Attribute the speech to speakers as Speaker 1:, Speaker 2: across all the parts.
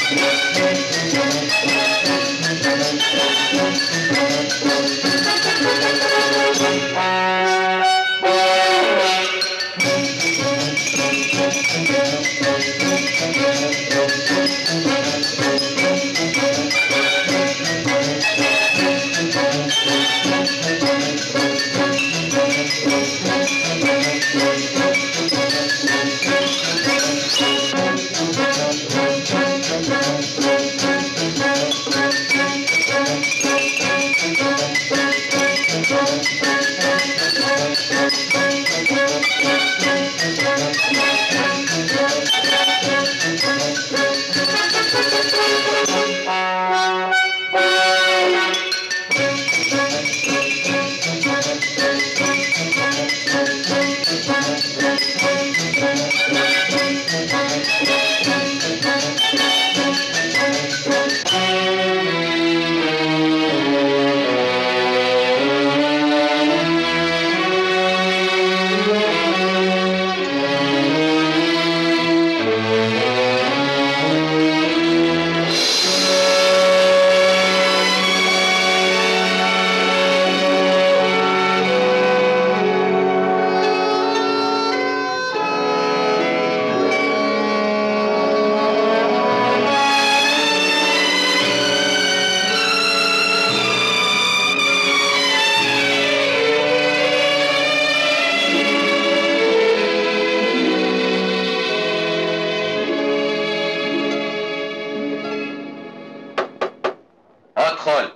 Speaker 1: ادخل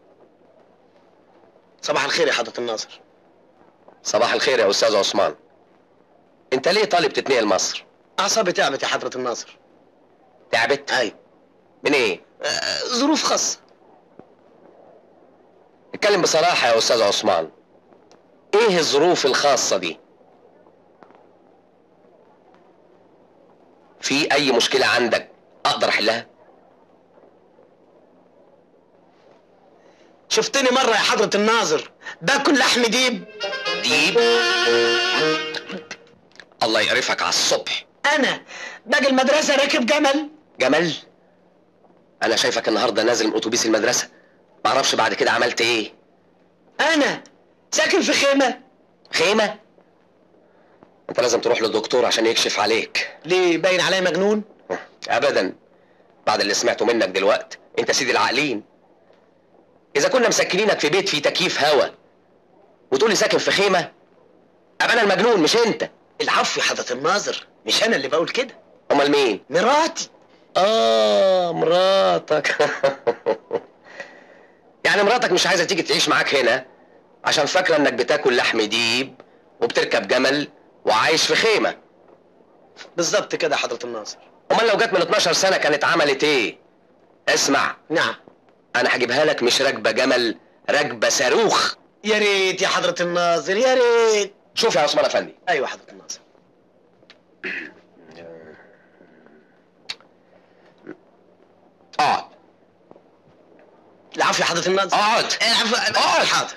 Speaker 2: صباح الخير يا حضرة الناظر
Speaker 1: صباح الخير يا استاذ عثمان انت ليه طالب تتنقل مصر
Speaker 2: أعصابي تعبت يا حضرة الناظر
Speaker 1: تعبت
Speaker 2: أي
Speaker 1: من ايه
Speaker 2: آه، ظروف خاصة
Speaker 1: اتكلم بصراحه يا استاذ عثمان ايه الظروف الخاصه دي في اي مشكله عندك اقدر احلها
Speaker 2: شفتني مرة يا حضرة الناظر باكل لحم ديب
Speaker 1: ديب الله يقرفك على الصبح
Speaker 2: أنا باجي المدرسة راكب جمل
Speaker 1: جمال انا شايفك النهارده نازل من اتوبيس المدرسه معرفش بعد كده عملت ايه
Speaker 2: أنا ساكن في خيمة
Speaker 1: خيمه انت لازم تروح للدكتور عشان يكشف عليك
Speaker 2: ليه باين عليا مجنون
Speaker 1: ابدا بعد اللي سمعته منك دلوقت انت سيد العاقلين اذا كنا مسكنينك في بيت فيه تكييف هوا وتقولي ساكن في خيمه ابقى انا المجنون مش انت
Speaker 2: العفو يا حضرة الناظر مش أنا اللي بقول كده
Speaker 1: امال مين
Speaker 2: مراتي
Speaker 1: اه مراتك يعني مراتك مش عايزه تيجي تعيش معاك هنا عشان فاكره انك بتاكل لحم ديب وبتركب جمل وعايش في خيمه
Speaker 2: بالظبط كده يا حضرة الناظر
Speaker 1: امال لو جت من 12 سنه كانت عملت ايه اسمع
Speaker 2: نعم
Speaker 1: انا هجيبها لك مش راكبه جمل راكبه صاروخ
Speaker 2: يا ريت يا حضرة الناظر يا ريت
Speaker 1: شوف يا عثمان افندي
Speaker 2: أيوة يا حضرة الناظر
Speaker 1: اقعد
Speaker 2: العفو يا حضرة الناظر
Speaker 1: اقعد
Speaker 2: العفو
Speaker 1: اقعد.
Speaker 2: حاضر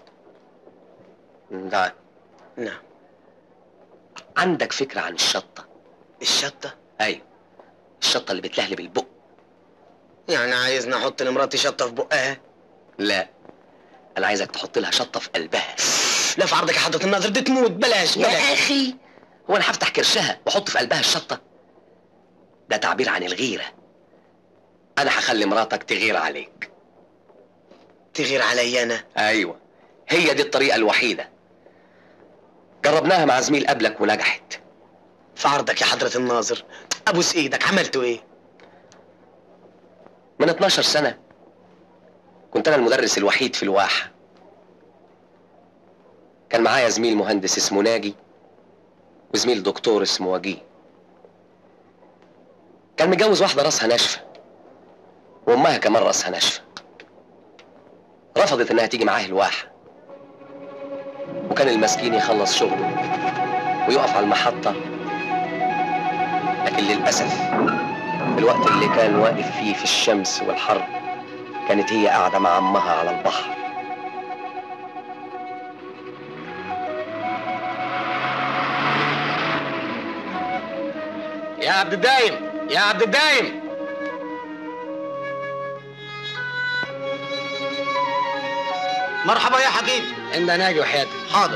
Speaker 1: تعال
Speaker 2: نعم
Speaker 1: عندك فكره عن الشطه
Speaker 2: الشطة
Speaker 1: ايوه الشطه اللي بتلهلب البق
Speaker 2: يعني عايزني أحط لمراتي شطة في بقها
Speaker 1: لا انا عايزك تحط لها شطه في قلبها
Speaker 2: لا في عرضك يا حضرة الناظر دي تموت بلاش
Speaker 1: يا
Speaker 2: بلاش
Speaker 1: اخي هو انا هفتح كرشها واحط في قلبها الشطه ده تعبير عن الغيره انا هخلي مراتك تغير عليك
Speaker 2: تغير علي أنا
Speaker 1: ايوه هي دي الطريقه الوحيده جربناها مع زميل قبلك ونجحت
Speaker 2: في عرضك يا حضرة الناظر أبوس إيدك عملتوا إيه؟
Speaker 1: من 12 سنه كنت انا المدرس الوحيد في الواحه كان معايا زميل مهندس اسمه ناجي وزميل دكتور اسمه وجيه كان متجوز واحده راسها ناشفه وامها كمان راسها ناشفه رفضت انها تيجي معاه الواحه وكان المسكين يخلص شغله ويقف على المحطه لكن للاسف في الوقت اللي كان واقف فيه في الشمس والحر كانت هي قاعده مع امها على البحر
Speaker 2: يا عبد الدايم يا عبد الدايم مرحبا يا حبيبي
Speaker 1: عند ناجي وحياتك
Speaker 2: حاضر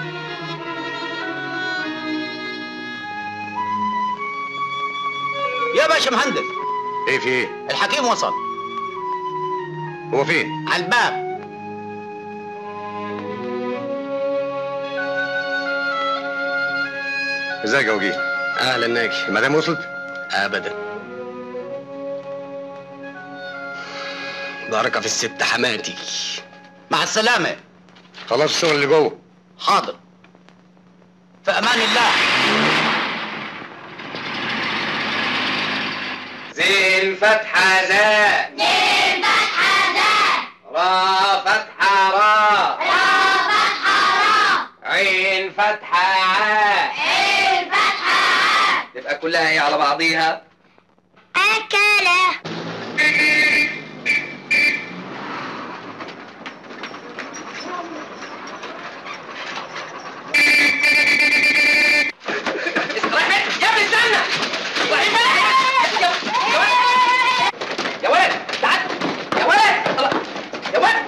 Speaker 2: يا باشا مهندس
Speaker 3: ايه في ايه؟
Speaker 2: الحكيم وصل
Speaker 3: هو فين؟
Speaker 2: على الباب
Speaker 3: ازيك يا وجيه؟
Speaker 1: اهلا ناجي
Speaker 3: المدام وصلت؟
Speaker 1: ابدا بركه في الست حماتي
Speaker 2: مع السلامة
Speaker 3: خلاص الشغل اللي جوه
Speaker 2: حاضر في أمان الله
Speaker 1: زين فتحة ذا
Speaker 4: زين فتحة ذا
Speaker 1: را فتحة را
Speaker 4: را فتحة را
Speaker 1: عين فتحة عا
Speaker 4: عين فتحة ع
Speaker 1: تبقى كلها ايه على بعضيها
Speaker 4: أكلة
Speaker 1: يا ابني استنى رايحين فين؟ يا ولد يا ولد تعال يا ولد الله. يا ولد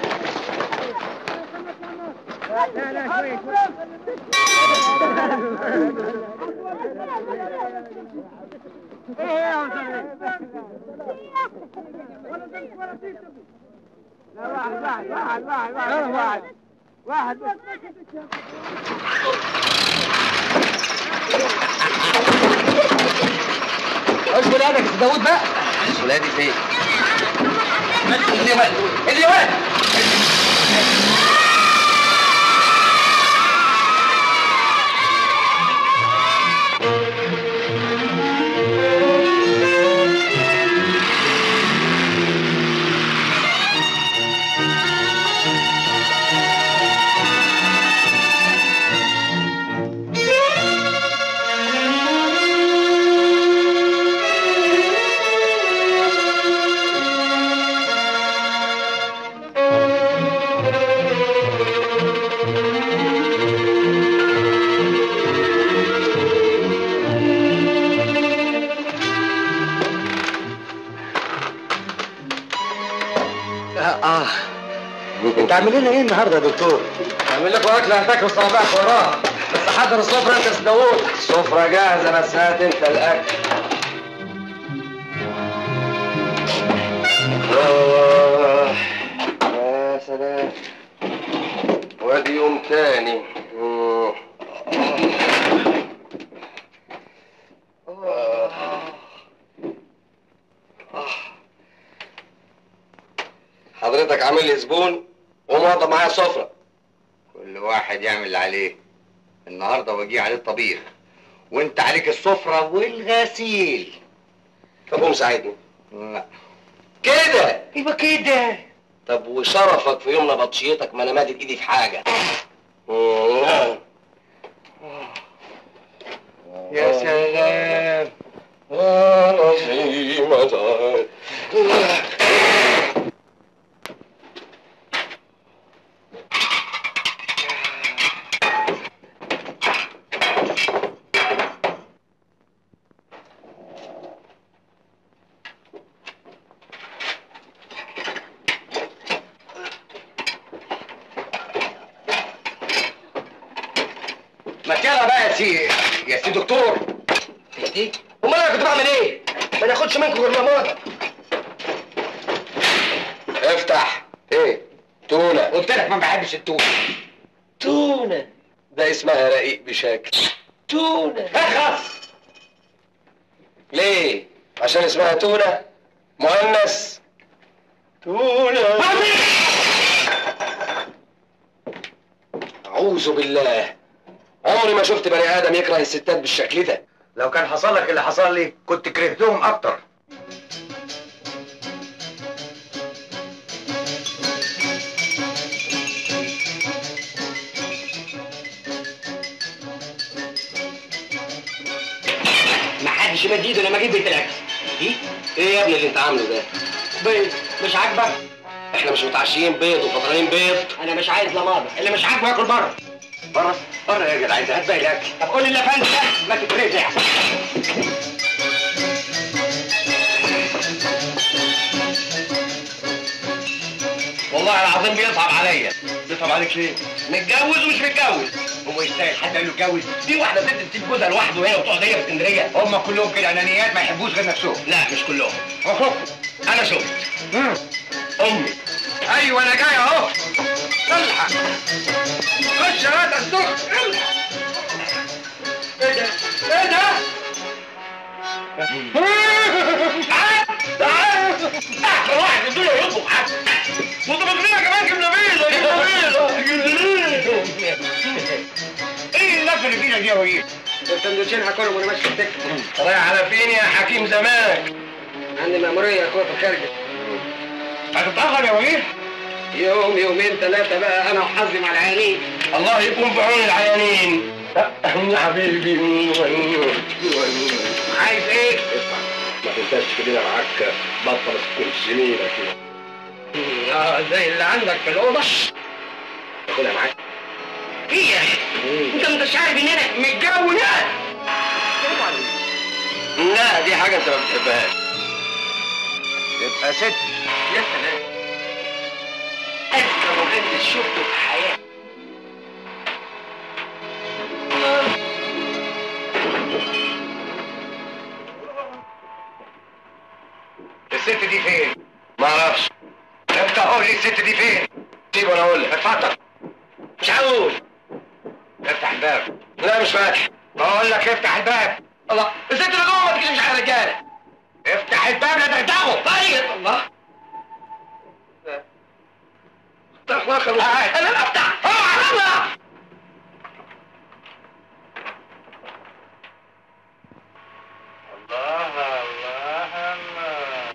Speaker 1: ايش ولادك يا داوود بقى ولادي فين اللي ولد اللي ولد
Speaker 2: اه انت عامل لنا ايه النهارده يا دكتور؟
Speaker 1: اعمل لكم اكل هتاكلوا صوابعك وراها بس حضر السفره انت يا داوود السفره جاهزه بس هات انت الاكل آه، يا سلام وادي يوم تاني مم. آه. آه. حضرتك عامل لي زبون وموضب معايا سفره
Speaker 3: كل واحد يعمل اللي عليه النهارده وجيه عليه الطبيخ وانت عليك السفرة والغسيل
Speaker 1: طب قوم ساعدني
Speaker 3: لا
Speaker 1: كده
Speaker 3: يبقى كده
Speaker 1: طب وشرفك في يوم نبطشيتك ما انا مادد ايدي في حاجه مم.
Speaker 3: يا سلام
Speaker 1: عظيمة
Speaker 3: ما يلا بقى يا سي يا سي دكتور
Speaker 1: ايه؟ امال انا كنت بعمل ايه؟ ما ناخدش منكم غير ماموت افتح ايه؟ تونة
Speaker 3: قلت لك ما بحبش التوت
Speaker 1: تونة ده اسمها رقيق بشكل تونة
Speaker 3: اخلص
Speaker 1: ليه؟ عشان اسمها تونة مؤنث تونة أعوذ بالله عمري ما شفت بني آدم يكره الستات بالشكل ده
Speaker 3: لو كان حصل لك اللي حصل لي كنت كرهتهم اكتر
Speaker 2: ما حدش يمد ايده لما اجيب بيت الاكل
Speaker 1: ايه؟ ايه يا ابني اللي انت عامله ده؟
Speaker 2: بيض مش عاجبك
Speaker 1: احنا مش متعشيين بيض وفطرانين بيض
Speaker 2: انا مش عايز لماضه اللي مش عاجبه ياكل بره
Speaker 3: بره بره يا جدع عايز هات باقي الاكل
Speaker 2: طب قول لي الافندي ده ما تترزع
Speaker 3: والله العظيم بيصعب عليا
Speaker 5: بتصعب عليك ليه؟
Speaker 1: متجوز ومش متجوز
Speaker 5: هو يستاهل حد قال له اتجوز
Speaker 1: في واحده ست تسيب جوزها لوحده هنا وتقعد هي في اسكندريه
Speaker 5: هم كلهم كده انانيات ما يحبوش غير نفسهم
Speaker 1: لا مش كلهم انا شفت امي
Speaker 5: ايوه انا جاي اهو الحق خش يا واد السوق الحق ايه ده؟ ايه ده؟
Speaker 1: احسن واحد في الدنيا يطبخ حد وطبخ لنا كمان جبنه بيضه جبنه بيضه
Speaker 5: ايه اللفه اللي في ايدك دي يا وجيه؟ السندوتشين هاكلهم وانا ماشي في السكه
Speaker 1: رايح على فين يا حكيم زمانك
Speaker 5: عندي مأمورية يا اخويا في الخارج
Speaker 1: هتتاخر يا وجيه
Speaker 5: يوم يومين ثلاثة بقى أنا وحظي مع العيانين
Speaker 1: الله يكون في عون العيانين يا حبيبي
Speaker 5: عايز إيه؟
Speaker 1: ما تنساش كده معاك بطل سنين كده
Speaker 5: اه زي اللي عندك في الأوضة
Speaker 1: تاخدها معاك
Speaker 5: هي أنت مش عارف إن أنا متجوز
Speaker 1: لا دي حاجه انت ما بتحبهاش تبقى ست
Speaker 5: يا سلام أذكى مهندس شفته في حياتي
Speaker 3: الست دي فين؟
Speaker 1: ما اعرفش
Speaker 3: انت قول لي الست دي فين؟
Speaker 1: سيب وانا اقول لك
Speaker 3: اتفضل
Speaker 1: مش هقول
Speaker 3: افتح الباب
Speaker 1: لا مش فاتح
Speaker 3: بقول لك افتح الباب
Speaker 1: الله الست اللي جوه ما تجيش على رجاله
Speaker 3: افتح الباب لا تفتحه
Speaker 1: طيب الله افتح واخر انا اللي افتح اوعى يلا
Speaker 3: الله الله الله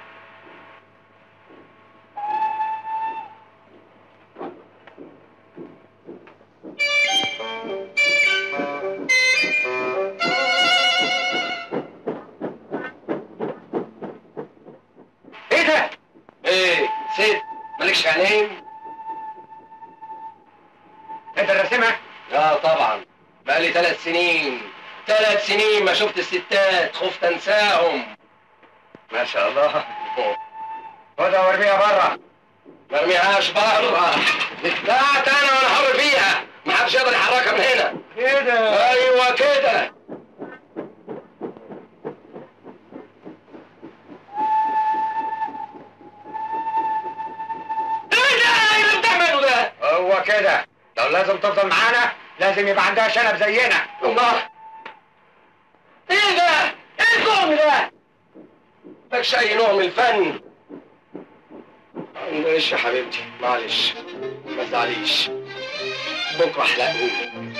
Speaker 1: ايه ده؟ ايه ست مالكش عينين؟
Speaker 3: انت اللي راسمها؟
Speaker 1: اه طبعا بقالي ثلاث سنين ثلاث سنين ما شفت الستات خفت انساهم
Speaker 3: ما شاء الله خدها وارميها بره
Speaker 1: ما ارميهاش بره لا انا وانا حر فيها ما حدش يقدر يحركها من هنا
Speaker 3: كده
Speaker 1: ايوه كده ايه ده ايه اللي بتعمله ده
Speaker 3: هو كده لو لازم تفضل معانا لازم يبقى عندها شنب زينا
Speaker 1: الله ايه ده ايه الكون ده مالكش اي نوع من الفن معلش يا حبيبتي معلش ما تزعليش بكره احلقني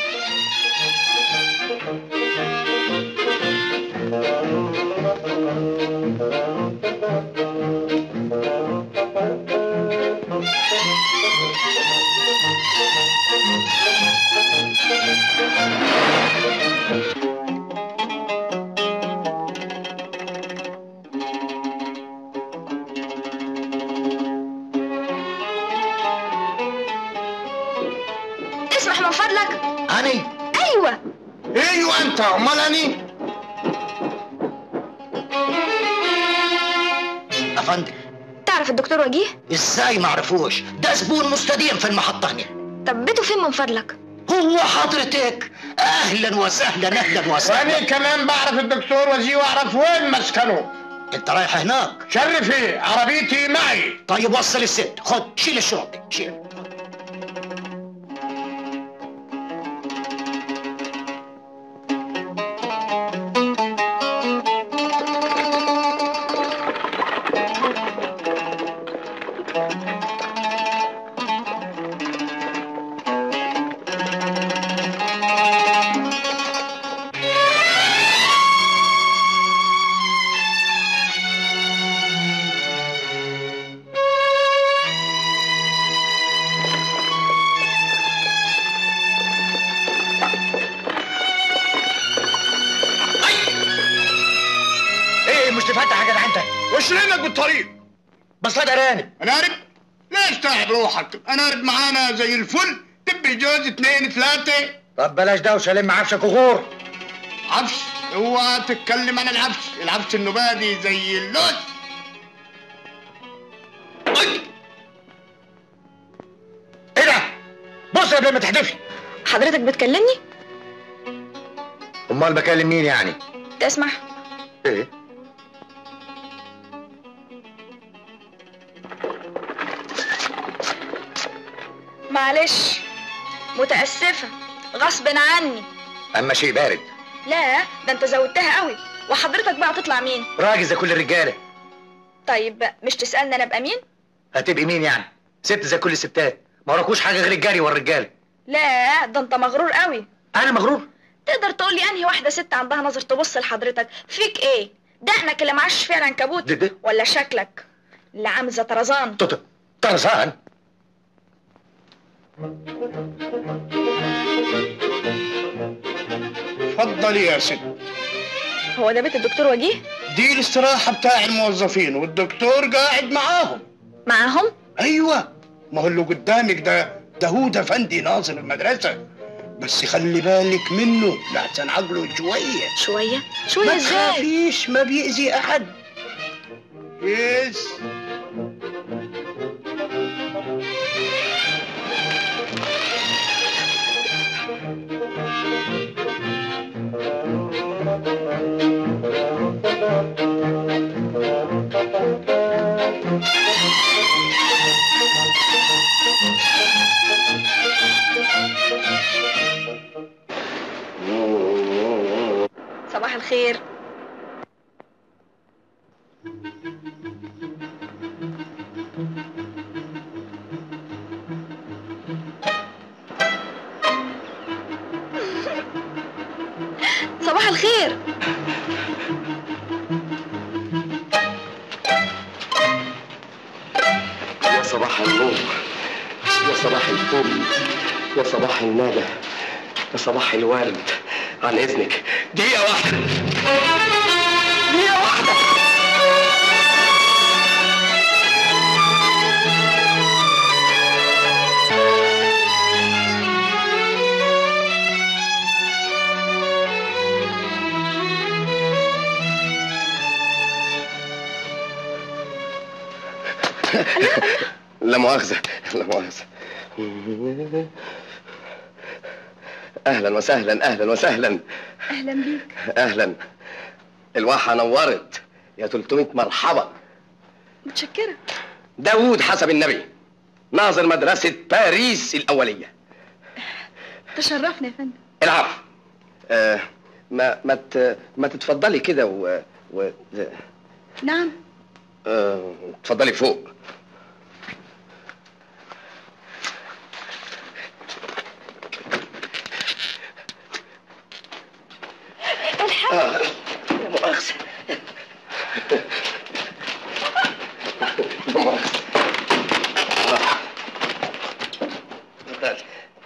Speaker 6: اسمح من فضلك
Speaker 2: أني
Speaker 6: ايوه
Speaker 2: ايوه انت امال اني افندم
Speaker 6: تعرف الدكتور وجيه
Speaker 2: ازاي ما عرفوش ده زبون مستديم في المحطة هنا
Speaker 6: طب بيته فين من فضلك
Speaker 2: هو حضرتك اهلا وسهلا اهلا
Speaker 7: وانا
Speaker 2: وسهلا
Speaker 7: كمان بعرف الدكتور وزي واعرف وين مسكنه
Speaker 2: انت رايح هناك
Speaker 7: شرفي عربيتي معي
Speaker 2: طيب وصل الست خد شيل الشرطة شيل
Speaker 7: ايه مش تفتح يا جدع انت وش لينك بالطريق
Speaker 2: بس هذا رانب
Speaker 7: انا عارف ليش تعب روحك انا عارف معانا زي الفل تبي جوز اتنين ثلاثة
Speaker 2: طب بلاش دوشة لم عفشك وغور
Speaker 7: عفش اوعى تتكلم عن العفش العفش النبادي زي اللوز
Speaker 2: ايه ده
Speaker 5: بص قبل ما تحدفي
Speaker 6: حضرتك بتكلمني
Speaker 5: امال بكلم مين يعني
Speaker 6: تسمح
Speaker 5: ايه
Speaker 6: معلش متأسفة غصب عني
Speaker 5: اما شيء بارد
Speaker 6: لا ده انت زودتها قوي وحضرتك بقى تطلع مين
Speaker 5: راجل زي كل الرجاله
Speaker 6: طيب مش تسألني انا ابقى مين
Speaker 5: هتبقي مين يعني ست زي كل الستات ما وراكوش حاجه غير الجري والرجاله
Speaker 6: لا ده انت مغرور قوي
Speaker 5: انا مغرور
Speaker 6: تقدر تقول لي انهي واحدة ست عندها نظر تبص لحضرتك فيك ايه دقنك اللي معاش فعلا عنكبوت
Speaker 5: ده ده
Speaker 6: ولا شكلك اللي عامل زي طرزان
Speaker 5: توتو طرزان
Speaker 7: اتفضل يا ست
Speaker 6: هو ده بيت الدكتور وجيه
Speaker 7: دي الاستراحة بتاع الموظفين والدكتور قاعد معاهم
Speaker 6: معاهم
Speaker 7: ايوه ما هو اللي قدامك ده ده هو ده فندي ناظر المدرسة بس خلي بالك منه لحسن عقله شوية
Speaker 6: شوية شوية
Speaker 7: ما
Speaker 6: ازاي
Speaker 7: تخافيش ما بيأذي أحد يس
Speaker 6: صباح الخير صباح الخير
Speaker 1: يا صباح النور يا صباح الفل يا صباح الندى يا صباح الورد عن اذنك دقيقة واحدة دقيقة واحدة لا مؤاخذة لا مؤاخذة أهلا وسهلا أهلا وسهلا
Speaker 6: اهلا بيك
Speaker 1: أهلا الواحة نورت يا 300 مرحبا
Speaker 6: متشكرة
Speaker 1: داوود حسب النبي ناظر مدرسة باريس الأولية
Speaker 6: تشرفنا يا فندم
Speaker 1: العفو آه ما ما ت- ما تتفضلي كده و, و
Speaker 6: نعم
Speaker 1: آه تفضلي فوق آه، لا مؤاخذة لا مؤاخذة آه. اتفضلي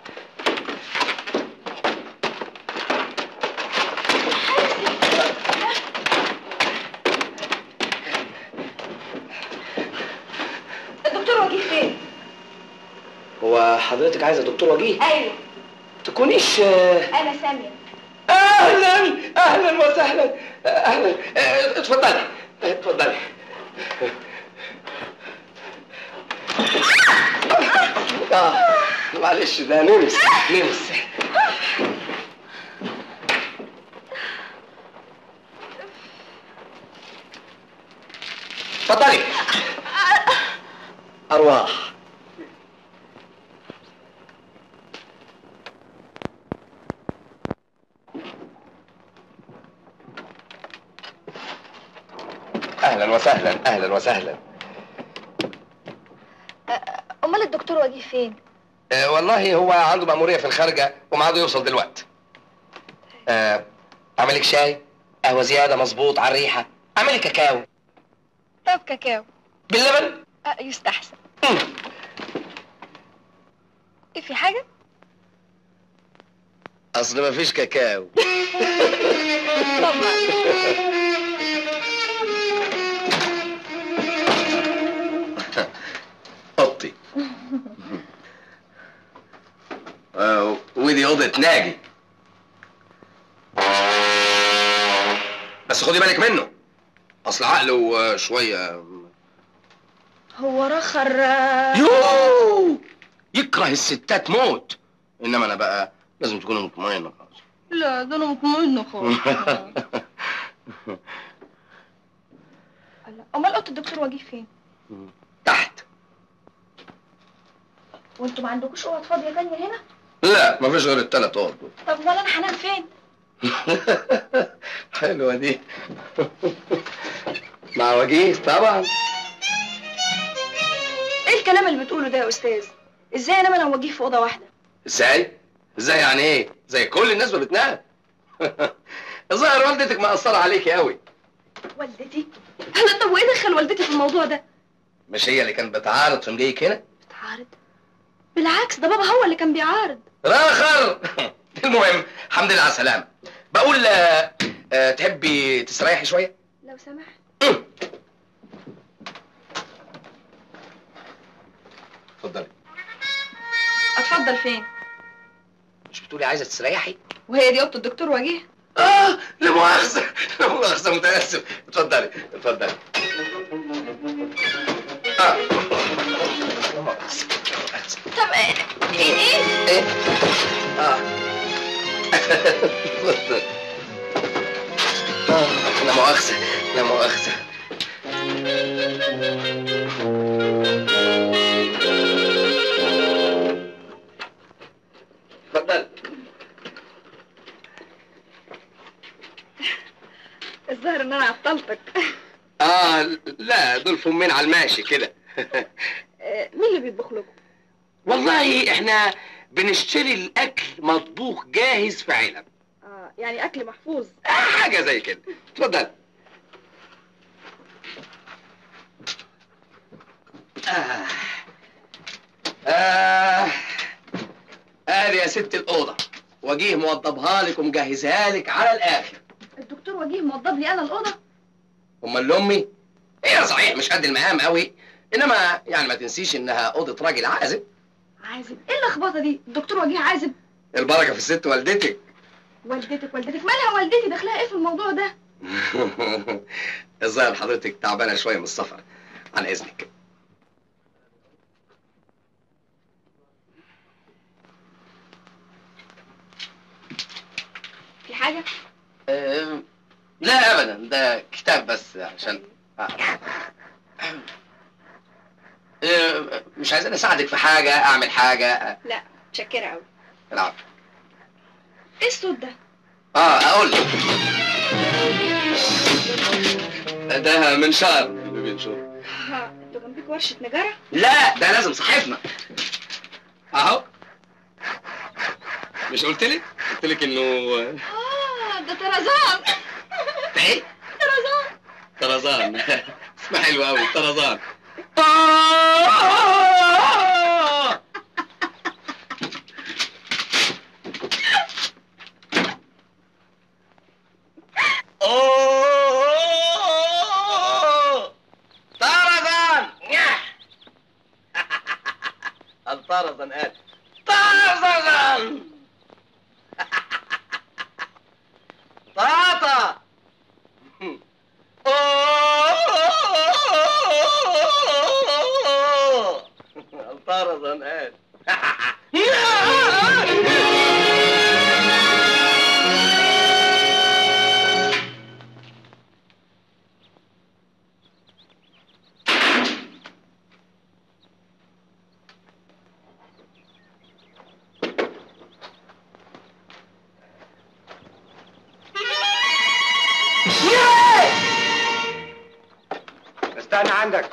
Speaker 6: الدكتور وجيه فين
Speaker 1: هو حضرتك عايزة دكتور وجيه؟
Speaker 6: ايوه
Speaker 1: تكونيش آه،
Speaker 6: انا سامية
Speaker 1: اهلا اهلا وسهلا اهلا آه، اتفضلي اتفضلي اه معلش ده نمس نمس اتفضلي ارواح اهلا وسهلا اهلا وسهلا
Speaker 6: امال الدكتور وجيه فين
Speaker 1: آه والله هو عنده مأمورية في الخارجة ومعاده يوصل دلوقتي آه اعملك شاي قهوة زيادة مظبوط على الريحة اعملي كاكاو
Speaker 6: طب كاكاو
Speaker 1: باللبن
Speaker 6: أه يستحسن
Speaker 1: مم.
Speaker 6: ايه في حاجة
Speaker 1: اصل مفيش كاكاو
Speaker 6: طبعا
Speaker 1: اوضتي آه ودي اوضة ناجي بس خدي بالك منه اصل عقله آه، شوية
Speaker 6: هو رخر آه،
Speaker 1: يو يكره الستات موت انما انا بقى لازم تكون مطمئنه خالص
Speaker 6: لا ده انا مطمئنه خالص امال اوضه الدكتور وجيه فين
Speaker 1: تحت
Speaker 6: وانتوا ما عندكوش اوض فاضيه تانية هنا
Speaker 1: لا مفيش غير التلات اوض دول.
Speaker 6: طب امال انا هنام فين
Speaker 1: حلوه دي مع وجيه طبعا
Speaker 6: ايه الكلام اللي بتقوله ده يا استاذ ازاي انام انا وجيه في اوضه واحده
Speaker 1: ازاي ازاي يعني ايه زي كل الناس ما بتنام الظاهر والدتك مأثرة عليكي قوي
Speaker 6: والدتي لا طب وايه دخل والدتي في الموضوع ده
Speaker 1: مش هي اللي كانت بتعارض في مجيك هنا
Speaker 6: بتعارض بالعكس ده بابا هو اللي كان بيعارض
Speaker 1: راخر المهم الحمد لله على السلامة بقول آه، آه، تحبي تستريحي شوية
Speaker 6: لو سمحت
Speaker 1: اتفضلي
Speaker 6: اتفضل فين
Speaker 1: مش بتقولي عايزة تستريحي
Speaker 6: وهي دي اوضه الدكتور وجيه
Speaker 1: اه لا مؤاخذة لا مؤاخذة متأسف اتفضلي اتفضلي اه لا مؤاخذة لا مؤاخذة
Speaker 6: طب ايه ايه ايه
Speaker 1: ايه اه اتفضل آه، لا مؤاخذة لا مؤاخذة اتفضل
Speaker 6: الظاهر ان انا عطلتك
Speaker 1: اه لا دول فمين على الماشي كده
Speaker 6: آه، مين اللي بيطبخ لكم
Speaker 1: والله احنا بنشتري الاكل مطبوخ جاهز في علب
Speaker 6: اه يعني اكل محفوظ
Speaker 1: آه، حاجه زي كده اتفضل آه. آه. ادي يا ست الاوضه وجيه موضبها لك ومجهزها لك على الاخر
Speaker 6: الدكتور وجيه موضب لي انا الاوضه
Speaker 1: امال لامي هي صحيح مش قد المقام قوي انما يعني ما تنسيش انها اوضه راجل عازب
Speaker 6: عازب ايه اللخبطه دي الدكتور وجيه عازب
Speaker 1: البركه في الست والدتك
Speaker 6: والدتك والدتك مالها والدتي داخلها ايه في الموضوع ده
Speaker 1: الظاهر حضرتك تعبانه شويه من السفر عن اذنك
Speaker 6: في حاجه
Speaker 1: أه لا ابدا ده كتاب بس عشان أه مش عايزين اساعدك في حاجه اعمل حاجه
Speaker 6: لا متشكره قوي
Speaker 1: العب
Speaker 6: ايه الصوت ده
Speaker 1: اه اقول لك ده منشار اللي بنشوف
Speaker 6: ها انتوا جنبك ورشه نجاره
Speaker 1: لا ده لازم صاحبنا اهو مش قلت لك قلت لك انه
Speaker 6: اه ده طرزان
Speaker 1: ده ايه
Speaker 6: طرزان
Speaker 1: طرزان اسمها حلو قوي طرزان طرزان الطرزان قال طرزان طاطا الطرزان قال
Speaker 5: استنى عندك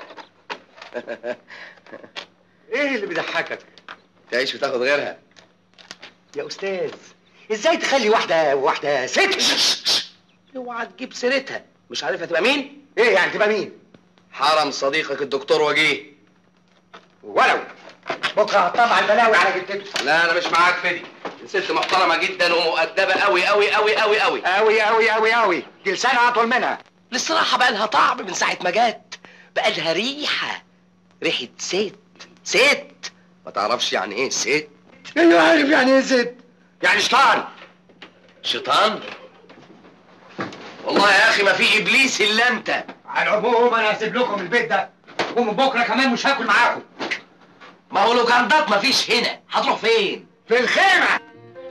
Speaker 5: ايه اللي بيضحكك
Speaker 1: تعيش وتاخد غيرها
Speaker 5: يا استاذ ازاي تخلي واحده واحده ست
Speaker 1: اوعى تجيب سيرتها مش عارفها تبقى مين
Speaker 5: ايه يعني تبقى مين
Speaker 1: حرم صديقك الدكتور وجيه
Speaker 5: ولو بكره هطلع البلاوي على جدته
Speaker 1: لا انا مش معاك في دي ست محترمه جدا ومؤدبه قوي قوي قوي قوي قوي
Speaker 5: قوي قوي قوي قوي دي لسانها اطول منها
Speaker 1: الصراحه بقى لها طعم من ساعه ما جت بقى لها ريحه ريحه ست ست ما تعرفش يعني ايه ست
Speaker 5: ايوه عارف يعني ايه ست يعني شيطان
Speaker 1: شيطان والله يا اخي ما في ابليس الا انت
Speaker 5: على العموم انا هسيب لكم البيت ده ومن بكره كمان مش هاكل معاكم
Speaker 1: ما هو لوكاندات ما فيش هنا هتروح فين
Speaker 5: في الخيمه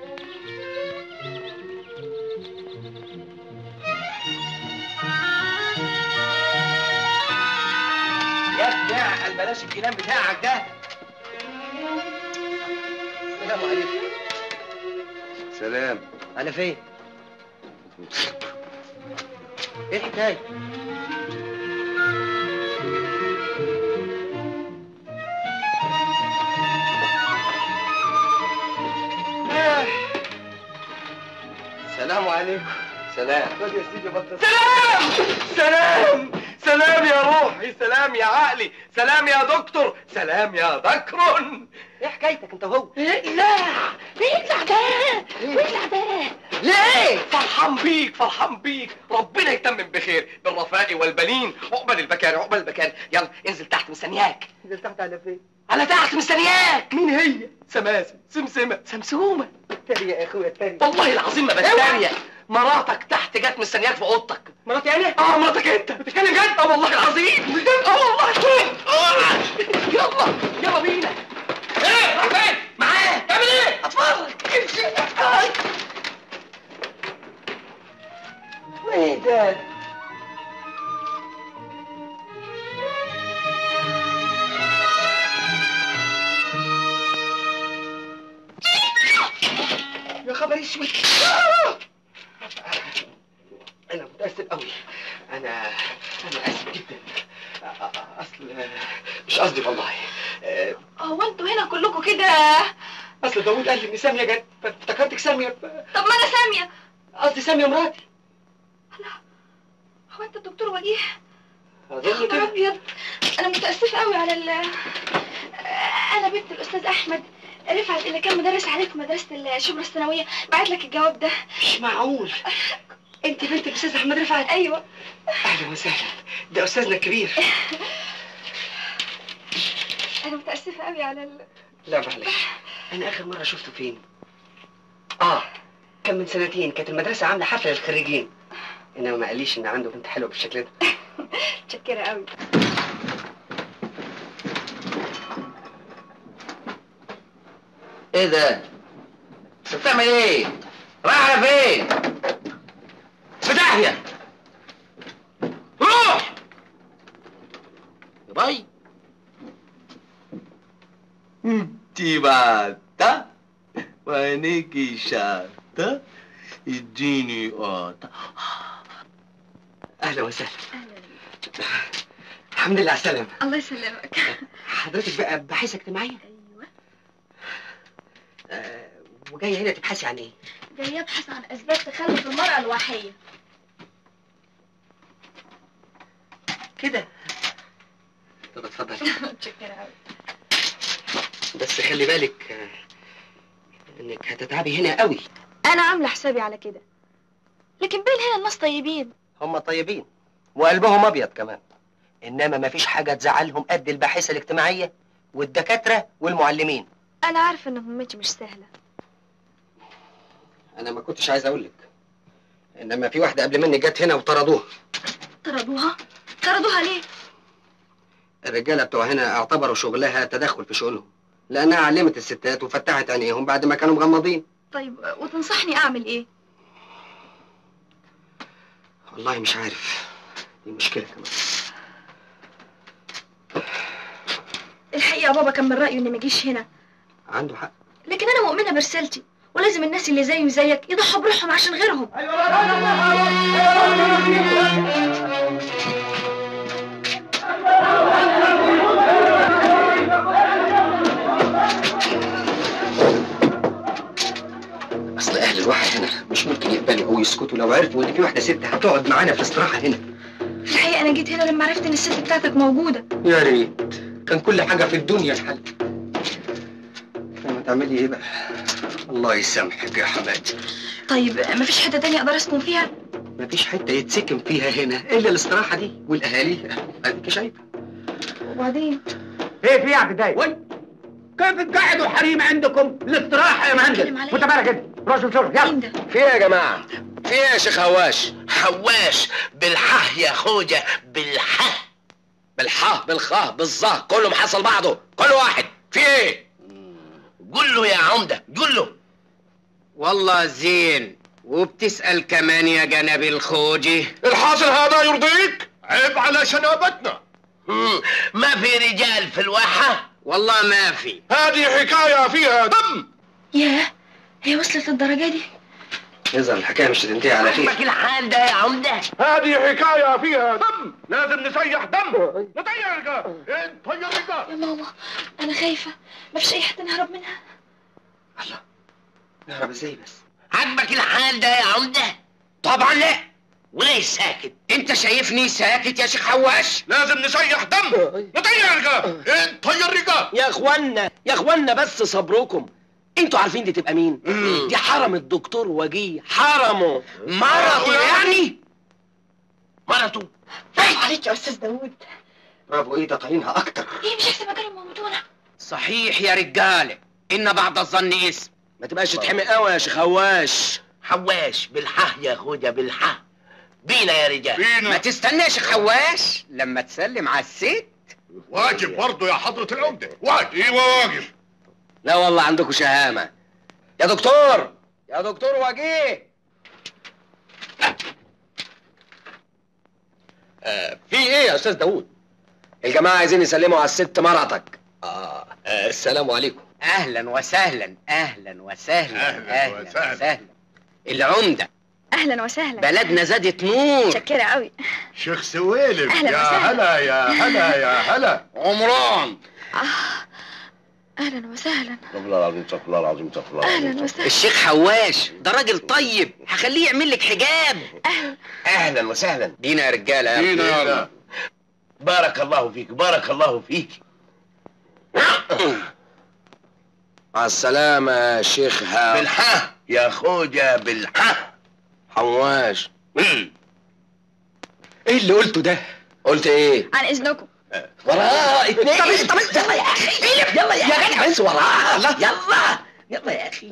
Speaker 1: يا بتاع بلاش الكلام بتاعك ده السلام عليكم
Speaker 3: سلام
Speaker 1: على فين؟ ايه الحكايه؟
Speaker 5: السلام عليكم
Speaker 1: سلام
Speaker 5: خد يا سيدي بطل سلام سلام سلام يا روحي سلام يا عقلي سلام يا دكتور سلام يا ذكر
Speaker 1: ايه حكايتك انت وهو؟
Speaker 5: لا بيطلع ده بيطلع ده ليه فرحان بيك فرحان بيك ربنا يتمم بخير بالرفاء والبنين عقبال البكاري عقبال البكاري يلا انزل تحت مستنياك
Speaker 1: نزلت تحت على فين؟
Speaker 5: على تحت مستنياك مين هي سماسم سمسمه سمسومه
Speaker 1: التانية يا اخويا التانية
Speaker 5: والله العظيم ما بتريق مراتك تحت جت مستنياك في اوضتك
Speaker 1: مراتي انا؟
Speaker 5: اه مراتك انت بتتكلم جد اه والله العظيم بجد اه والله آه. يلا يلا بينا ايه راح فين معاه تعمل ايه اتفرج امشي آه.
Speaker 1: ايه ده؟
Speaker 5: يا خبر اسود انا متاسف قوي انا انا اسف جدا اصل مش قصدي والله
Speaker 6: هو انتوا هنا كلكم كده
Speaker 5: اصل داوود قال لي ان ساميه جت فافتكرتك ساميه ف-
Speaker 6: طب ما انا ساميه
Speaker 5: قصدي ساميه مراتي
Speaker 6: هو انت الدكتور وجيه يا
Speaker 5: اظن
Speaker 6: خبر
Speaker 5: كده
Speaker 6: ابيض انا متاسفه قوي على ال انا بنت الاستاذ احمد رفعت اللي كان مدرس عليك في مدرسه الشبرا الثانويه بعت لك الجواب ده
Speaker 5: مش معقول انت بنت الاستاذ احمد رفعت
Speaker 6: ايوه
Speaker 5: اهلا وسهلا ده استاذنا الكبير
Speaker 6: انا متاسفه قوي على ال...
Speaker 5: لا معلش انا اخر مره شفته فين اه كان من سنتين كانت المدرسه عامله حفله للخريجين انما ما قاليش ان عنده بنت حلوه بالشكل ده
Speaker 6: متشكره قوي
Speaker 1: ايه ده؟ انت بتعمل ايه؟ رايح على فين؟ في داهية روح يا باي
Speaker 8: انتي باتا وعينيكي شاطة اديني قطة
Speaker 5: اهلا وسهلا الحمد لله على السلامه
Speaker 6: الله يسلمك
Speaker 5: حضرتك بقى باحثه اجتماعيه
Speaker 6: ايوه
Speaker 5: آه وجايه هنا تبحثي عن ايه
Speaker 6: جاي ابحث عن اسباب تخلف المراه الواحيه
Speaker 5: كده طب اتفضلي
Speaker 6: متشكره قوي
Speaker 5: بس خلي بالك آه، انك هتتعبي هنا قوي
Speaker 6: انا عامله حسابي على كده لكن بين هنا الناس طيبين
Speaker 1: هم طيبين وقلبهم ابيض كمان انما مفيش حاجه تزعلهم قد الباحثه الاجتماعيه والدكاتره والمعلمين
Speaker 6: انا عارفه ان مهمتي مش سهله
Speaker 5: انا ما كنتش عايز اقول لك انما في واحده قبل مني جت هنا وطردوها
Speaker 6: طردوها طردوها ليه
Speaker 5: الرجاله بتوع هنا اعتبروا شغلها تدخل في شؤونهم لانها علمت الستات وفتحت عينيهم بعد ما كانوا مغمضين
Speaker 6: طيب وتنصحني اعمل ايه
Speaker 5: والله مش عارف دي مشكله كمان
Speaker 6: الحقيقه بابا كان من رايه اني ما اجيش هنا
Speaker 5: عنده حق
Speaker 6: لكن انا مؤمنه برسالتي ولازم الناس اللي زيي وزيك يضحوا بروحهم عشان غيرهم
Speaker 5: اصل اهل الواحد هنا مش ممكن يقبلوا او يسكتوا لو عرفوا ان في واحده ست هتقعد معانا في الاستراحه هنا
Speaker 6: في الحقيقه انا جيت هنا لما عرفت ان الست بتاعتك موجوده
Speaker 5: يا ريت كان كل حاجه في الدنيا الحل لما تعملي ايه بقى الله يسامحك يا حماتي
Speaker 6: طيب مفيش حته تانية اقدر اسكن فيها
Speaker 5: مفيش حته يتسكن فيها هنا الا الاستراحه دي والاهالي اديك شايفه
Speaker 6: وبعدين
Speaker 7: ايه في يا عبد وي كيف قاعدوا حريم عندكم الاستراحه يا مهندس
Speaker 6: بتكلم عليا.
Speaker 7: وانت مالك انت روح شوف شغلك يلا
Speaker 6: مين ده
Speaker 1: في ايه يا جماعه في ايه يا شيخ هواش
Speaker 2: حواش بالحه يا خوجة بالحه
Speaker 1: بالحاء بالخاء بالظه كله محصل بعضه كل واحد في ايه
Speaker 9: قول له يا عمده قول له
Speaker 2: والله زين وبتسأل كمان يا جناب الخوجي
Speaker 7: الحاصل هذا يرضيك عيب على شنابتنا
Speaker 9: مم، ما في رجال في الواحه
Speaker 2: والله ما في
Speaker 7: هذه حكاية فيها دم
Speaker 6: ياه هي وصلت للدرجة دي
Speaker 1: يظهر الحكايه مش هتنتهي على خير
Speaker 9: عمك الحال ده يا عمده
Speaker 7: هذه حكاية فيها دم لازم نسيح دم نطير رجال طير رجال
Speaker 6: يا ماما انا خايفة مفيش اي حد نهرب منها
Speaker 1: نهرب ازاي بس
Speaker 9: عجبك الحال ده يا عمده
Speaker 2: طبعا لا
Speaker 9: وليه ساكت
Speaker 2: انت شايفني ساكت يا شيخ حواش
Speaker 7: لازم نسيح دم نطير رجال طير رجال
Speaker 5: يا اخوانا يا اخوانا بس صبركم انتوا عارفين دي تبقى مين دي حرم الدكتور وجيه حرمه
Speaker 2: مرض يعني
Speaker 9: مرته
Speaker 6: برافو عليك يا استاذ داوود
Speaker 1: برافو ايه ده قايلينها اكتر
Speaker 6: ايه مش احسن مكان يموتونا
Speaker 2: صحيح يا رجالة إن بعد الظن اسم
Speaker 5: ما تبقاش تحمي قوي يا شيخ هواش
Speaker 9: حواش بالحه يا اخويا بالحه بينا يا رجال
Speaker 2: ما
Speaker 7: بينا
Speaker 2: تستناش يا حواش لما تسلم على الست
Speaker 7: واجب برضه يا حضرة العمدة واجب ايوه واجب
Speaker 5: لا والله عندكم شهامة يا دكتور يا دكتور وجيه
Speaker 1: في ايه يا استاذ داوود
Speaker 5: الجماعة عايزين يسلموا على الست مراتك
Speaker 1: آه. آه السلام عليكم
Speaker 2: أهلا وسهلا أهلا وسهلا
Speaker 7: أهلاً وسهلاً.
Speaker 2: العمدة
Speaker 6: اهلا وسهلا
Speaker 2: بلدنا زادت نور
Speaker 6: متشكرة قوي
Speaker 7: شيخ سويلم
Speaker 6: أهلاً
Speaker 7: يا
Speaker 6: وسهلاً.
Speaker 7: هلا يا هلا يا هلا
Speaker 2: عمران
Speaker 6: آه. اهلا وسهلا
Speaker 1: استغفر الله العظيم استغفر الله العظيم استغفر الله
Speaker 6: اهلا وسهلا
Speaker 2: الشيخ حواش ده راجل طيب هخليه يعمل لك حجاب
Speaker 6: اهلا
Speaker 1: اهلا وسهلا
Speaker 2: دينا يا رجالة يا
Speaker 7: فينا
Speaker 2: رجالة.
Speaker 7: يا
Speaker 9: بارك الله فيك بارك الله فيك
Speaker 5: مع السلامة يا شيخ ها
Speaker 9: بالحه يا اخويا بالحه
Speaker 5: حواش
Speaker 9: مم.
Speaker 5: ايه اللي قلته ده قلت ايه
Speaker 6: عن اذنكم
Speaker 9: وراء اتنين
Speaker 5: طب يلا يا اخي يلا يا جدع بس وراها يلا يلا يا اخي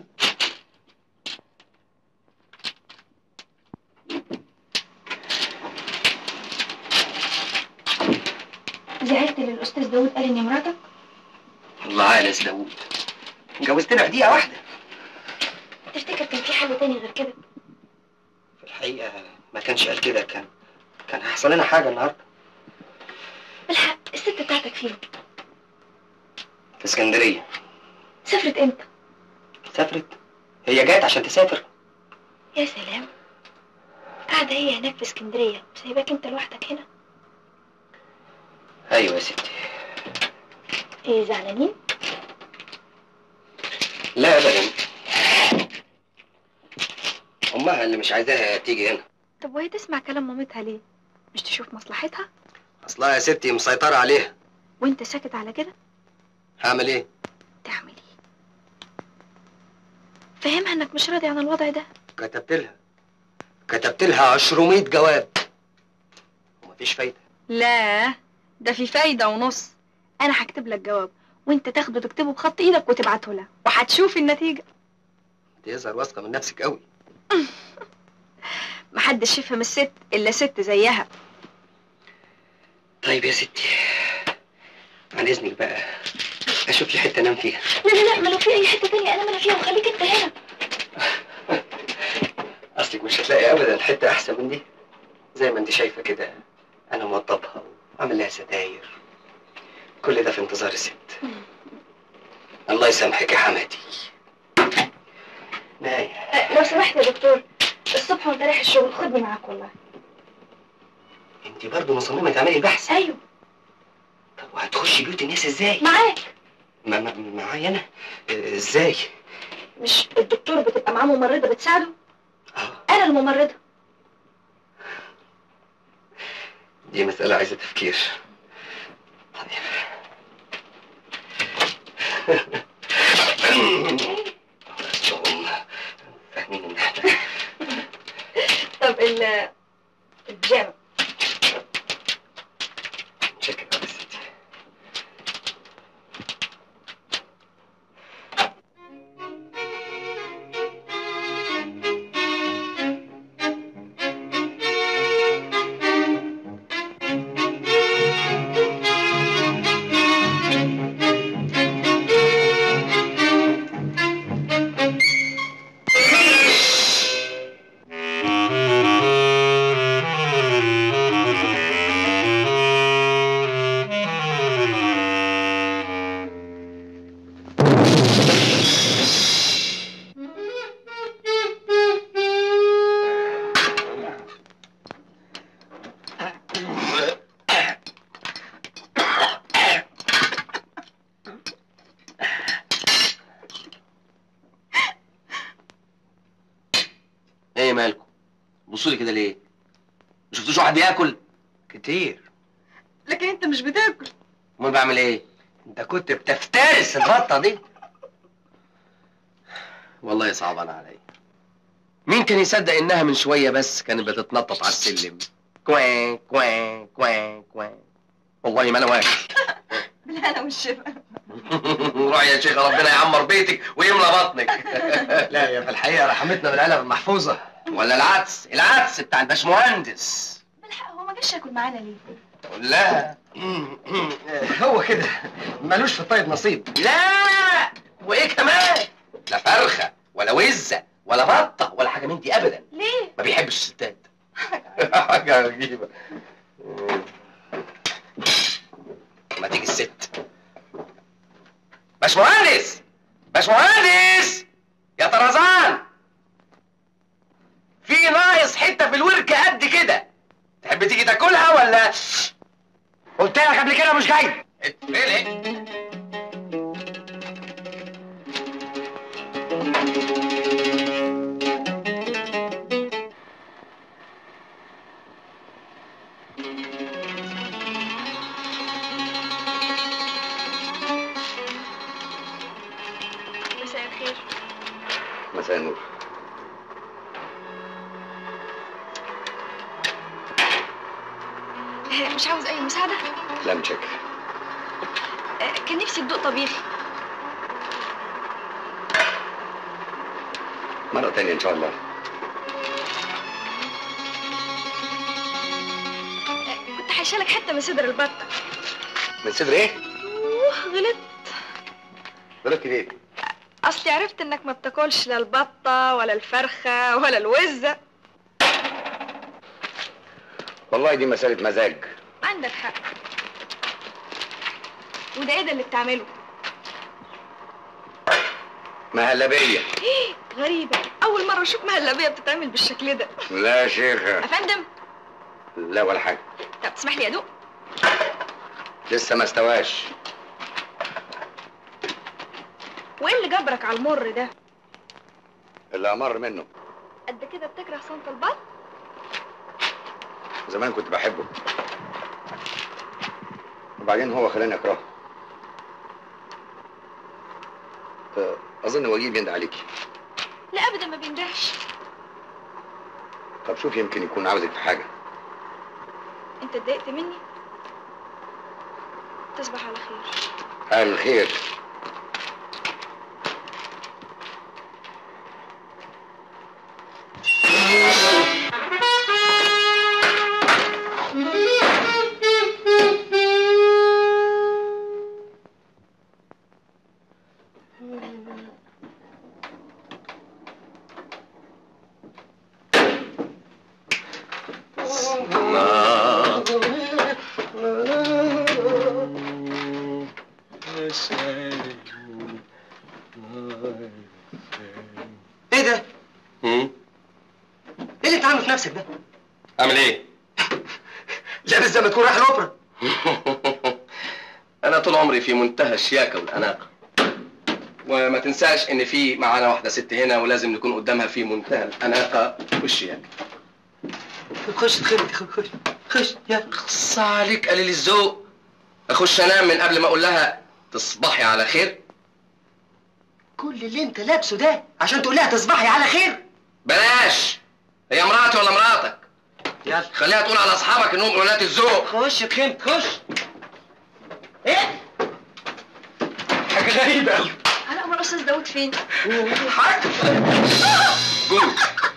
Speaker 6: زعلت للاستاذ داوود قال اني مراتك
Speaker 1: الله عالي يا داوود جوزتنا في دقيقة واحدة
Speaker 6: تفتكر كان في حل تاني غير كده
Speaker 1: في الحقيقة ما كانش قال كده كان كان هيحصل لنا حاجة النهاردة
Speaker 6: الحق الست بتاعتك فين
Speaker 1: في اسكندرية
Speaker 6: سافرت امتى
Speaker 1: سافرت هي جات عشان تسافر
Speaker 6: يا سلام قاعدة هي هناك في اسكندرية وسايباك انت لوحدك هنا
Speaker 1: ايوه يا ستي
Speaker 6: ايه زعلانين
Speaker 1: لا ابدا امها اللي مش عايزاها تيجي هنا
Speaker 6: طب وهي تسمع كلام مامتها ليه مش تشوف مصلحتها
Speaker 1: اصلها يا ستي مسيطرة عليها
Speaker 6: وانت ساكت على كده
Speaker 1: هعمل ايه
Speaker 6: تعمل ايه فهمها انك مش راضي عن الوضع ده
Speaker 1: كتبت لها كتبت لها 200 جواب ومفيش فايدة
Speaker 6: لا ده في فايدة ونص انا هكتب لك جواب وانت تاخده تكتبه بخط ايدك وتبعته لها وهتشوف النتيجة
Speaker 1: انت يظهر واثقة من نفسك قوي
Speaker 6: محدش يفهم الست الا ست زيها
Speaker 1: طيب يا ستي عن اذنك بقى اشوف لي حتة انام فيها
Speaker 6: لا لا لا ما لو في اي حتة تانية انا انا فيها وخليك انت هنا
Speaker 1: اصلك مش هتلاقي ابدا حتة احسن من دي زي ما انت شايفة كده انا موضبها وعامل لها ستاير كل ده في انتظار الست الله يسامحك يا حماتي نايم
Speaker 6: أه، لو سمحت يا دكتور الصبح وانت رايح الشغل خدني معاك والله
Speaker 1: انت برضه مصممة تعملي بحث
Speaker 6: ايوه
Speaker 1: طب وهتخشي بيوت الناس ازاي؟
Speaker 6: معاك
Speaker 1: ما ما معايا انا آه، ازاي؟
Speaker 6: مش الدكتور بتبقى معاه ممرضة بتساعده
Speaker 1: اه
Speaker 6: انا الممرضة
Speaker 1: دي مسألة عايزة تفكير طيب فاهمين ان احنا
Speaker 6: طب ال البيجامة
Speaker 1: شكرا يا ستي بصوا لي كده ليه ما شفتوش واحد بياكل
Speaker 2: كتير
Speaker 6: لكن انت مش بتاكل
Speaker 1: امال بعمل ايه
Speaker 2: انت كنت بتفترس البطه دي
Speaker 1: والله صعبان عليا مين كان يصدق انها من شويه بس كانت بتتنطط على السلم كوان كوان كوان كوان والله ما انا واكل
Speaker 6: بالهنا والشفا
Speaker 1: روح يا شيخ ربنا يعمر بيتك ويملى بطنك
Speaker 2: لا يا في الحقيقه رحمتنا بالعلب المحفوظه
Speaker 1: ولا العدس العدس بتاع الباشمهندس
Speaker 6: بالحق هو ما جاش ياكل معانا ليه
Speaker 1: لا
Speaker 2: هو كده ملوش في الطيب نصيب
Speaker 1: لا وايه كمان لا فرخه ولا وزه ولا بطه ولا حاجه من دي ابدا
Speaker 6: ليه
Speaker 1: ما بيحبش الستات حاجه عجيبه ما تيجي الست باشمهندس باشمهندس يا طرزان في ناقص حته في الوركه قد كده تحب تيجي تاكلها ولا
Speaker 2: قلت لك قبل كده مش جاي
Speaker 1: اتفلق
Speaker 6: مساء الخير
Speaker 3: مساء النور
Speaker 6: آه، مش عاوز اي مساعده
Speaker 3: لا متشكر
Speaker 6: آه، كان نفسي تدوق طبيخي
Speaker 3: مرة تانية إن شاء الله
Speaker 6: آه، كنت حاشالك حته من صدر البطه
Speaker 3: من صدر إيه؟
Speaker 6: اوه غلطت
Speaker 3: غلطت ليه؟
Speaker 6: اصلي عرفت انك ما بتاكلش لا البطه ولا الفرخه ولا الوزه
Speaker 3: والله دي مسألة مزاج
Speaker 6: عندك حق وده ايه ده اللي بتعمله
Speaker 3: مهلبية
Speaker 6: غريبه اول مره اشوف مهلبيه بتتعمل بالشكل ده
Speaker 3: لا يا شيخة
Speaker 6: افندم
Speaker 3: لا ولا حاجة
Speaker 6: طب تسمح لي ادوق
Speaker 3: لسه ما استواش
Speaker 6: وايه اللي جبرك على المر ده
Speaker 3: اللي أمر منه
Speaker 6: قد كده بتكره صنف البط
Speaker 3: زمان كنت بحبه وبعدين هو خلاني أكرهه أه، أظن وجيه بيندى عليكي
Speaker 6: لا ابدا ما بيندهش
Speaker 3: طب شوف يمكن يكون عاوزك في حاجة
Speaker 6: انت اتضايقت مني تصبح على خير
Speaker 3: الخير
Speaker 2: ايه ده؟
Speaker 1: هم؟
Speaker 2: ايه اللي انت عامله في نفسك ده؟
Speaker 1: اعمل ايه
Speaker 2: لابس زي ما تكون رايح الاوبرا
Speaker 1: انا طول عمري في منتهى الشياكه والاناقه وما تنساش ان في معانا واحده ست هنا ولازم نكون قدامها في منتهى الاناقه والشياكه
Speaker 2: خش ادخل خش خش خش يلا
Speaker 1: خص عليك قليل الذوق اخش انام من قبل ما اقول لها تصبحي على خير
Speaker 2: كل اللي انت لابسه ده عشان تقول لها تصبحي على خير
Speaker 1: بلاش هي مراتي ولا مراتك
Speaker 2: يلا
Speaker 1: خليها تقول على اصحابك انهم قلات الذوق
Speaker 2: خش اتخمت خش ايه؟ حاجة غريبة قوي
Speaker 6: على امر استاذ داود فين
Speaker 1: جود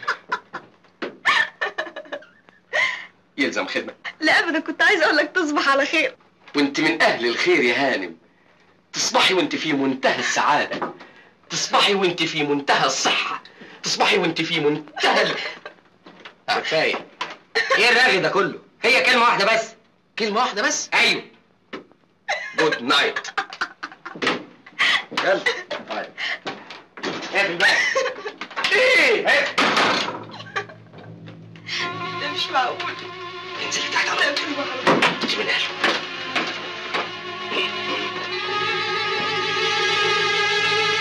Speaker 1: يلزم خدمه
Speaker 6: لا ابدا كنت عايزه اقول لك تصبح على خير
Speaker 1: وانت من اهل الخير يا هانم تصبحي وانت في منتهى السعاده تصبحي وانت في منتهى الصحه تصبحي وانت في منتهى ال... آه، كفايه
Speaker 2: ايه الرغي ده كله؟ هي كلمة واحدة بس
Speaker 1: كلمه واحده بس
Speaker 2: ايوه
Speaker 1: جود نايت يلا طيب
Speaker 2: اقفل بقى
Speaker 1: ايه
Speaker 6: ده مش معقول
Speaker 2: انزل تحت على
Speaker 6: لا تصبح على خير
Speaker 2: مش من اهله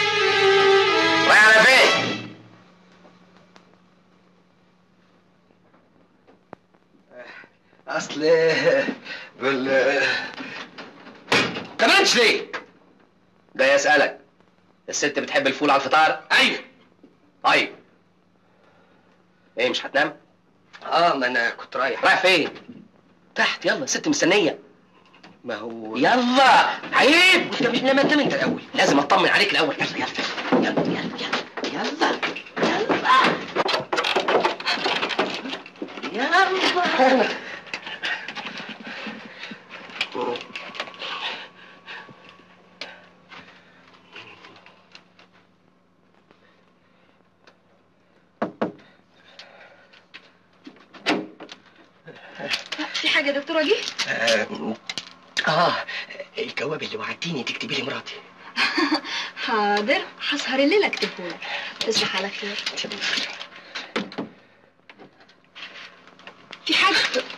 Speaker 1: رايح على فين
Speaker 5: بال
Speaker 1: كمانش ليه؟ جاي اسالك الست بتحب الفول على الفطار؟
Speaker 5: ايوه
Speaker 1: طيب ايه مش هتنام؟
Speaker 5: اه ما انا كنت رايح
Speaker 1: رايح فين؟ تحت يلا الست مستنيه
Speaker 5: ما هو
Speaker 1: يلا عيب
Speaker 5: انت مش لما تنام انت الاول
Speaker 1: لازم اطمن عليك الاول يلا يلا يلا يلا يلا يلا يلا
Speaker 6: في حاجه يا دكتوره جه
Speaker 5: آه, اه الجواب اللي وعدتيني تكتبي لي مراتي
Speaker 6: حاضر هسهر الليله اكتبهولك تصبح على خير في حاجه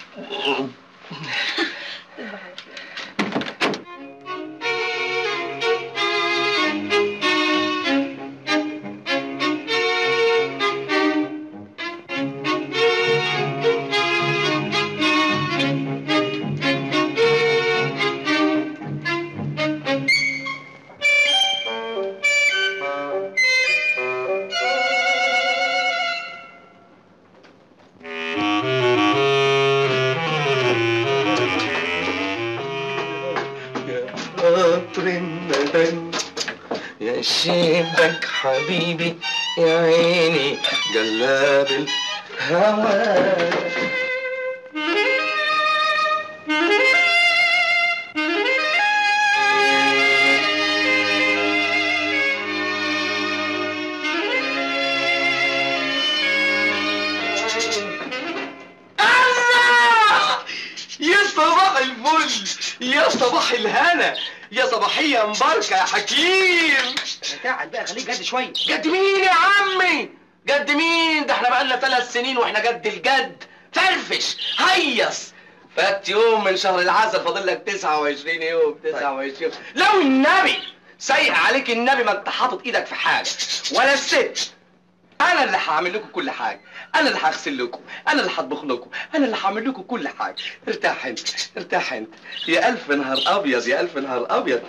Speaker 5: قطر الندم يا شيبك حبيبي يا عيني جلاب الهوى الله يا صباح الفل يا صباح الهنا يا صباحية مباركة يا حكيم
Speaker 2: تعال بقى خليك جد شويه
Speaker 5: جد مين يا عمي جد مين ده احنا بقالنا ثلاث سنين واحنا جد الجد فرفش هيص فات يوم من شهر العسل فاضل لك 29 يوم 29 لو النبي سيء عليك النبي ما انت حاطط ايدك في حاجه ولا الست انا اللي هعمل لكم كل حاجه انا اللي هغسل لكم انا اللي هطبخ لكم انا اللي هعمل لكم كل حاجه ارتاح انت ارتاح انت يا الف نهار ابيض يا الف نهار ابيض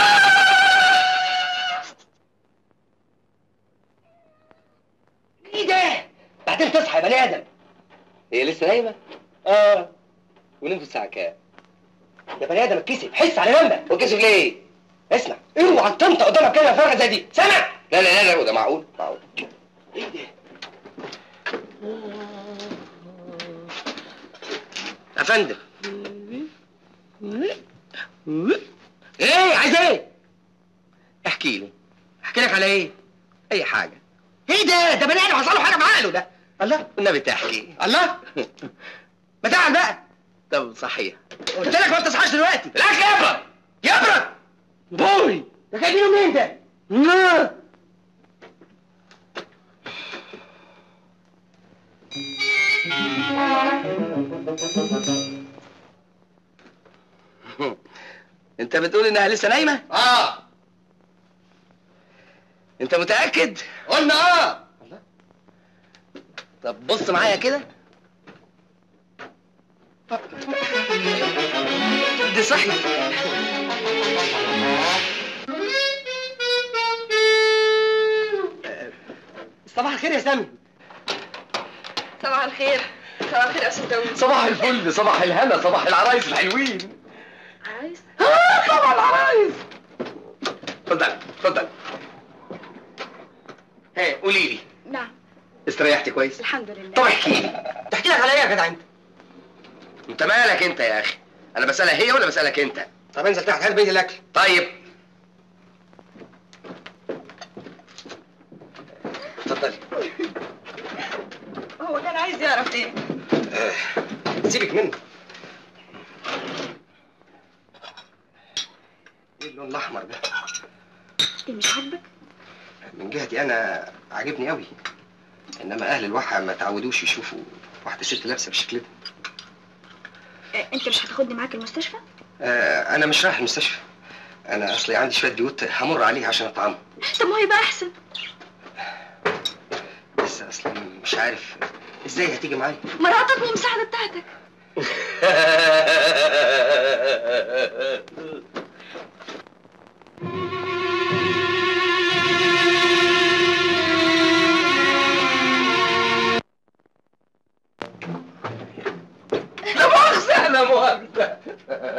Speaker 2: ايه ده؟ بعدين تصحى يا بني ادم
Speaker 5: هي لسه نايمه اه ونمت الساعه كام
Speaker 2: يا بني ادم اتكسف حس على جنبك
Speaker 5: وكسف ليه
Speaker 2: اسمع اوعى تنطق قدامك كلمه فارغه زي دي سامع؟
Speaker 5: لا لا لا لا ده معقول معقول
Speaker 2: ايه ده؟
Speaker 5: يا فندم
Speaker 2: ايه عايز ايه؟
Speaker 5: احكي لي احكي لك على ايه اي حاجه
Speaker 2: ايه ده؟ ده بني ادم حصل له حاجه معاله ده
Speaker 5: الله والنبي تحكي
Speaker 2: الله ما تعال بقى
Speaker 5: طب صحيح
Speaker 2: قلت لك ما تصحاش دلوقتي
Speaker 5: الاكل يبرد
Speaker 2: يبرد
Speaker 5: بوي
Speaker 2: ده جايبينه منين ده؟
Speaker 5: لا انت بتقول انها لسه نايمه
Speaker 2: اه
Speaker 5: انت متاكد
Speaker 2: قلنا اه
Speaker 5: طب بص معايا كده دي صحي
Speaker 2: صباح الخير يا سامي
Speaker 6: صباح الخير صباح الخير يا استاذ داوود
Speaker 5: صباح الفل صباح الهنا صباح العرايس الحلوين
Speaker 6: عايز
Speaker 5: آه طبعا العرايس اتفضل اتفضل هي قولي لي
Speaker 6: نعم
Speaker 5: استريحتي كويس
Speaker 6: الحمد لله
Speaker 5: طب احكي لي
Speaker 2: تحكي لك على ايه يا جدع انت؟
Speaker 5: انت مالك انت يا اخي انا بسالها هي ولا بسالك انت
Speaker 2: طب انزل تحت هات بيت الاكل
Speaker 5: طيب
Speaker 2: اتفضلي
Speaker 6: هو كان عايز يعرف ايه
Speaker 2: سيبك منه ايه اللون الاحمر ده؟
Speaker 6: ايه مش عاجبك
Speaker 2: من جهتي انا عاجبني قوي انما اهل الواحه ما تعودوش يشوفوا واحده ست لابسه بالشكل ده
Speaker 6: آه، انت مش هتاخدني معاك المستشفى
Speaker 2: آه انا مش رايح المستشفى انا اصلي عندي شويه ديوت همر عليه عشان اطعمه
Speaker 6: طب ما هو يبقى احسن
Speaker 2: بس اصلا مش عارف ازاي هتيجي معايا
Speaker 6: مراتك والمساعده بتاعتك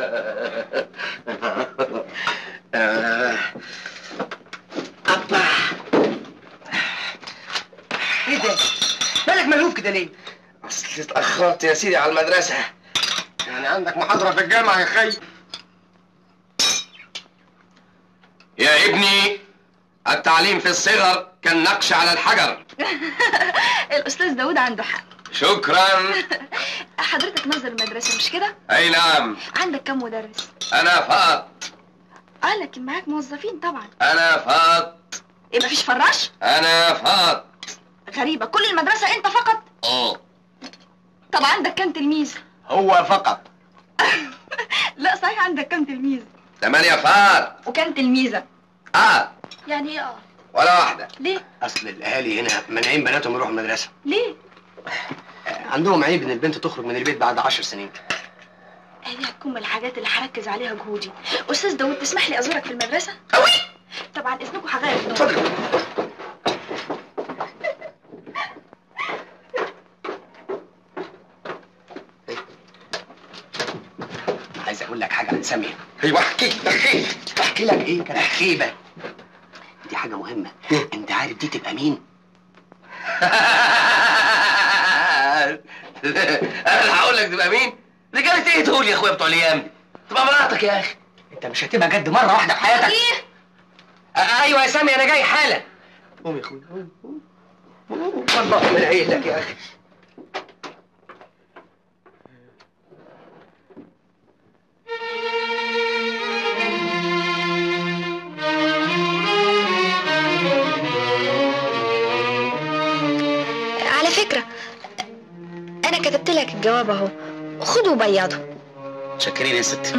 Speaker 2: آه. أبا ايه ده؟ مالك ملهوف كده ليه؟
Speaker 5: اصل اتاخرت يا سيدي على المدرسه
Speaker 2: يعني عندك محاضرة في الجامعة يا خي
Speaker 5: يا ابني التعليم في الصغر كالنقش على الحجر
Speaker 6: الاستاذ داود عنده حق
Speaker 5: شكرا
Speaker 6: حضرتك ناظر المدرسه مش كده
Speaker 5: اي نعم
Speaker 6: عندك كم مدرس
Speaker 5: انا فقط
Speaker 6: اه لكن معاك موظفين طبعا
Speaker 5: انا فقط
Speaker 6: ايه مفيش فراش
Speaker 5: انا فقط
Speaker 6: غريبه كل المدرسه انت فقط
Speaker 5: اه
Speaker 6: طب عندك كم تلميذ
Speaker 5: هو فقط
Speaker 6: لا صحيح عندك كم تلميذ
Speaker 5: ثمانية فقط
Speaker 6: وكم تلميذه
Speaker 5: اه
Speaker 6: يعني ايه اه
Speaker 5: ولا واحدة
Speaker 6: ليه
Speaker 2: أصل الأهالي هنا مانعين بناتهم يروحوا المدرسة
Speaker 6: ليه
Speaker 2: آه، عندهم عيب إن البنت تخرج من البيت بعد عشر سنين
Speaker 6: هذه هتكون من الحاجات اللي هركز عليها جهودي استاذ داود تسمح لي ازورك في المدرسه
Speaker 5: قوي
Speaker 6: طبعا اذنكم هغير النوم
Speaker 5: اتفضل
Speaker 2: عايز أقول لك حاجة عن سامية
Speaker 5: ايوه احكي احكي
Speaker 2: أحكي لك إيه كانت خيبة دي حاجة مهمة أنت عارف دي تبقى مين؟
Speaker 5: انا هقول لك تبقى مين؟ رجالة ايه تقول يا اخويا بتوع الايام؟ تبقى مراتك يا اخي
Speaker 2: أنت مش هتبقى جد مرة واحدة في حياتك
Speaker 6: ايه
Speaker 2: آه، أيوة يا سامي أنا جاي حالا قوم يا أخويا قوم قوم. والله من عيلك يا أخي
Speaker 6: على فكره انا كتبت لك الجواب اهو خده وبيضه
Speaker 2: شكرين يا ست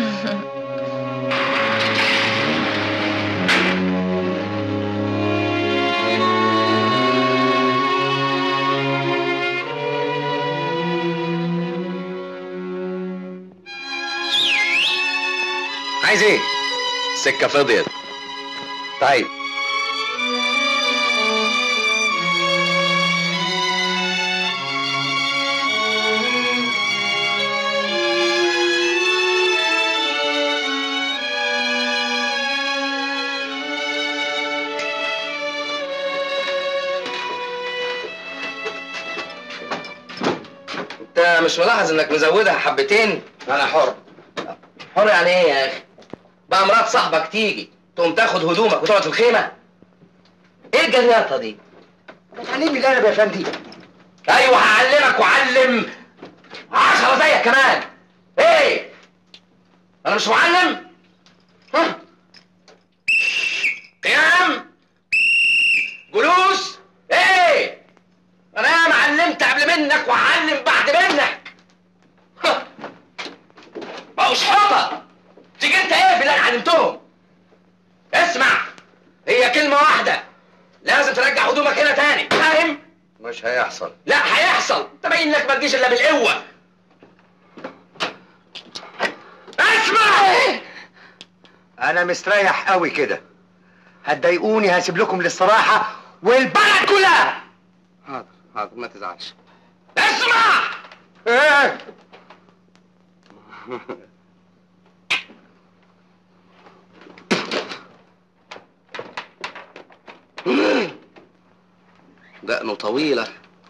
Speaker 5: عايز ايه؟ السكة فضيت طيب انت مش ملاحظ انك مزودها حبتين؟
Speaker 2: أنا حر
Speaker 5: حر يعني ايه يا اخي؟ بقى مرات صاحبك تيجي تقوم تاخد هدومك وتقعد في الخيمة؟ ايه الجرياطة دي؟
Speaker 2: بتعلمني الأدب يا فندي
Speaker 5: ايوه هعلمك وعلم عشرة زيك كمان ايه؟ انا مش معلم؟ ها؟ قيام جلوس ايه؟ انا ياما علمت قبل منك وهعلم بعد منك ها؟ بقوش حطة تيجي انت ايه باللي انا علمتهم اسمع هي كلمة واحدة لازم ترجع هدومك هنا تاني فاهم؟
Speaker 3: مش هيحصل
Speaker 5: لا هيحصل تبين لك ما تجيش الا بالقوه اسمع
Speaker 2: أنا مستريح قوي كده هتضايقوني هسيب لكم الاستراحة والبلد كلها
Speaker 5: حاضر حاضر ما تزعلش اسمع
Speaker 2: إيه؟
Speaker 5: دقنه طويلة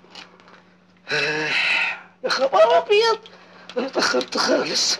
Speaker 5: يا خبر أبيض أنا اتأخرت خالص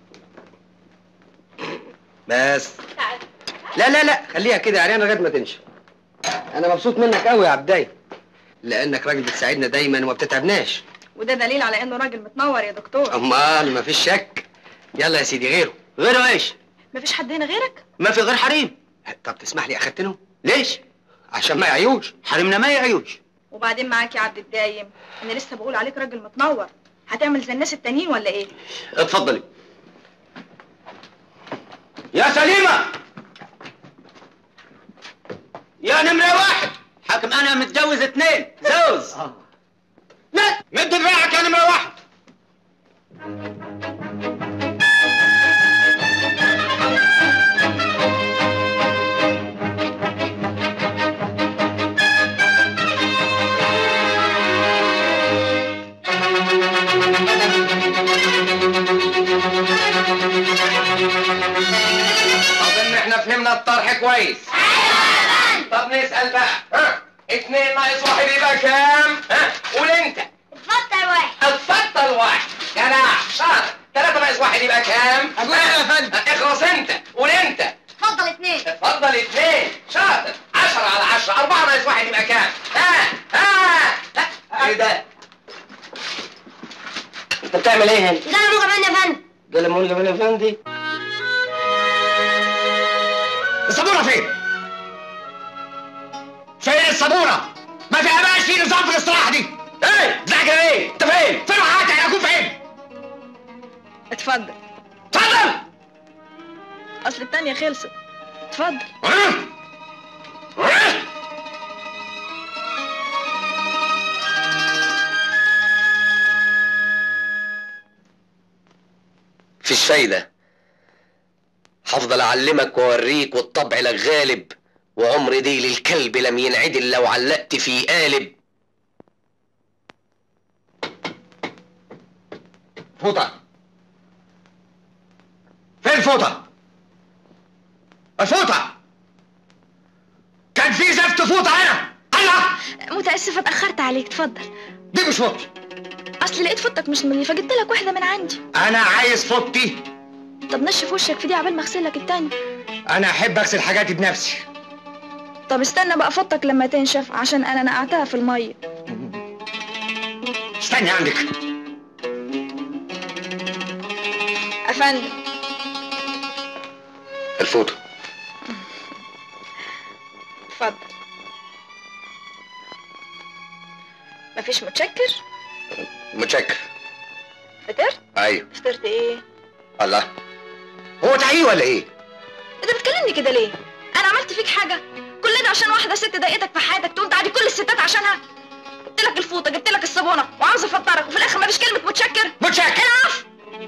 Speaker 2: بس لا لا لا خليها كده يا عريان لغايه ما تنشف انا مبسوط منك قوي يا عبداي لانك راجل بتساعدنا دايما وما بتتعبناش
Speaker 6: وده دليل على انه راجل متنور يا دكتور
Speaker 2: امال ما فيش شك يلا يا سيدي غيره غيره ايش
Speaker 6: مفيش حد هنا غيرك
Speaker 2: ما في غير حريم طب تسمح لي اختنهم ليش عشان ما يعيوش حريمنا ما يعيوش
Speaker 6: وبعدين معاك يا عبد الدايم انا لسه بقول عليك راجل متنور هتعمل زي الناس التانيين ولا ايه
Speaker 2: اتفضلي يا سليمة يا نمرة واحد حاكم أنا متجوز اتنين زوز لا مد دراعك يا نمرة واحد
Speaker 4: Thank you.
Speaker 5: فهمنا الطرح كويس طب نسأل بقى ها اتنين ناقص واحد يبقى كام؟ ها قول انت
Speaker 4: اتفضل واحد
Speaker 5: اتفضل واحد جدع شاطر ثلاثة ناقص واحد يبقى كام؟
Speaker 2: أقول أنا يا فندم.
Speaker 5: اخلص انت قول انت
Speaker 4: اتفضل اتنين
Speaker 5: اتفضل اتنين شاطر عشرة على عشرة أربعة ناقص واحد يبقى كام؟ ها ها ها ايه ده؟
Speaker 2: انت بتعمل ايه هنا؟
Speaker 4: ده انا كمان يا فندم
Speaker 2: ده ليمون جمال يا فندي
Speaker 5: الصابونة فين؟ فين الصابونة؟ ما فيهاش في نظام في الاستراحة دي ايه؟ بتذاكر ايه؟ انت فين؟ فين حياتك اكون فين؟
Speaker 6: اتفضل
Speaker 5: اتفضل
Speaker 6: اصل التانية خلصت اتفضل
Speaker 1: فيش فايدة هفضل أعلمك وأوريك والطبع لك غالب وعمر ديل الكلب لم ينعدل لو علقت في قالب
Speaker 5: فوطة فين الفوطة؟ الفوطة كان في زفت فوطة هنا الله
Speaker 6: متأسفة اتأخرت عليك اتفضل
Speaker 5: دي مش فوطتي
Speaker 6: اصل لقيت فوطك مش مني فجبت لك واحدة من عندي
Speaker 5: أنا عايز فوطتي
Speaker 6: طب نشف وشك في دي عبال ما اغسل لك التانية
Speaker 5: أنا أحب أغسل حاجاتي بنفسي
Speaker 6: طب استنى بقى فوطك لما تنشف عشان انا نقعتها في المية
Speaker 5: استني عندك
Speaker 6: افندم
Speaker 1: الفوطة
Speaker 6: اتفضل مفيش متشكر
Speaker 1: متشكر
Speaker 6: فطرت
Speaker 1: أيوه
Speaker 6: فطرت ايه
Speaker 1: الله هو تعيي ولا إيه؟
Speaker 6: انت بتكلمني كده ليه انا عملت فيك حاجه كل ده عشان واحده ست ضايقتك في حياتك تقوم تعدي كل الستات عشانها جبت لك الفوطه جبت لك الصابونه وعاوز افطرك وفي الاخر مفيش كلمه متشكر
Speaker 5: متشكر
Speaker 6: العفو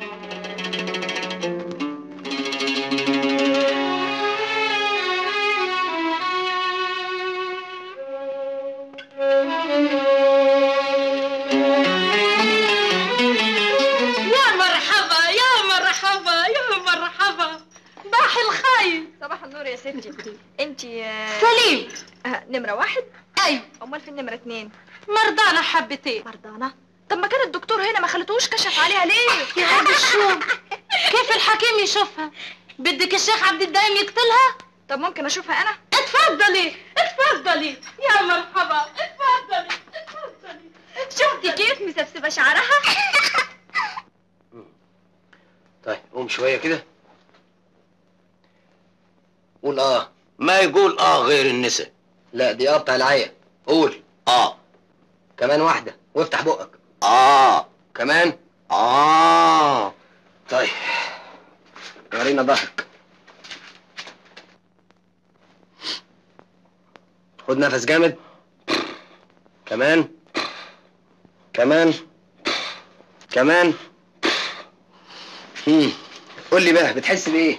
Speaker 10: يا مرحبا يا مرحبا يا مرحبا باح الخير
Speaker 6: صباح النور يا ستي انت
Speaker 10: سليم
Speaker 6: نمره واحد
Speaker 10: ايوه
Speaker 6: امال في النمره اتنين
Speaker 10: مرضانا حبتين
Speaker 6: مرضانه طب ما كان الدكتور هنا ما خلتوش كشف عليها ليه
Speaker 10: يا عبد الشوم كيف الحكيم يشوفها بدك الشيخ عبد الدايم يقتلها
Speaker 6: طب ممكن اشوفها انا
Speaker 10: اتفضلي اتفضلي يا مرحبا اتفضلي اتفضلي
Speaker 6: شفتي كيف مسبسبه شعرها
Speaker 2: طيب قوم شويه كده قول اه
Speaker 9: ما يقول اه غير النساء
Speaker 2: لا دي اه بتاع العيا قول
Speaker 9: اه
Speaker 2: كمان واحده وافتح بقك
Speaker 9: اه
Speaker 2: كمان
Speaker 9: اه
Speaker 2: طيب ورينا ظهرك خد نفس جامد كمان كمان كمان هم. قول لي بقى بتحس بايه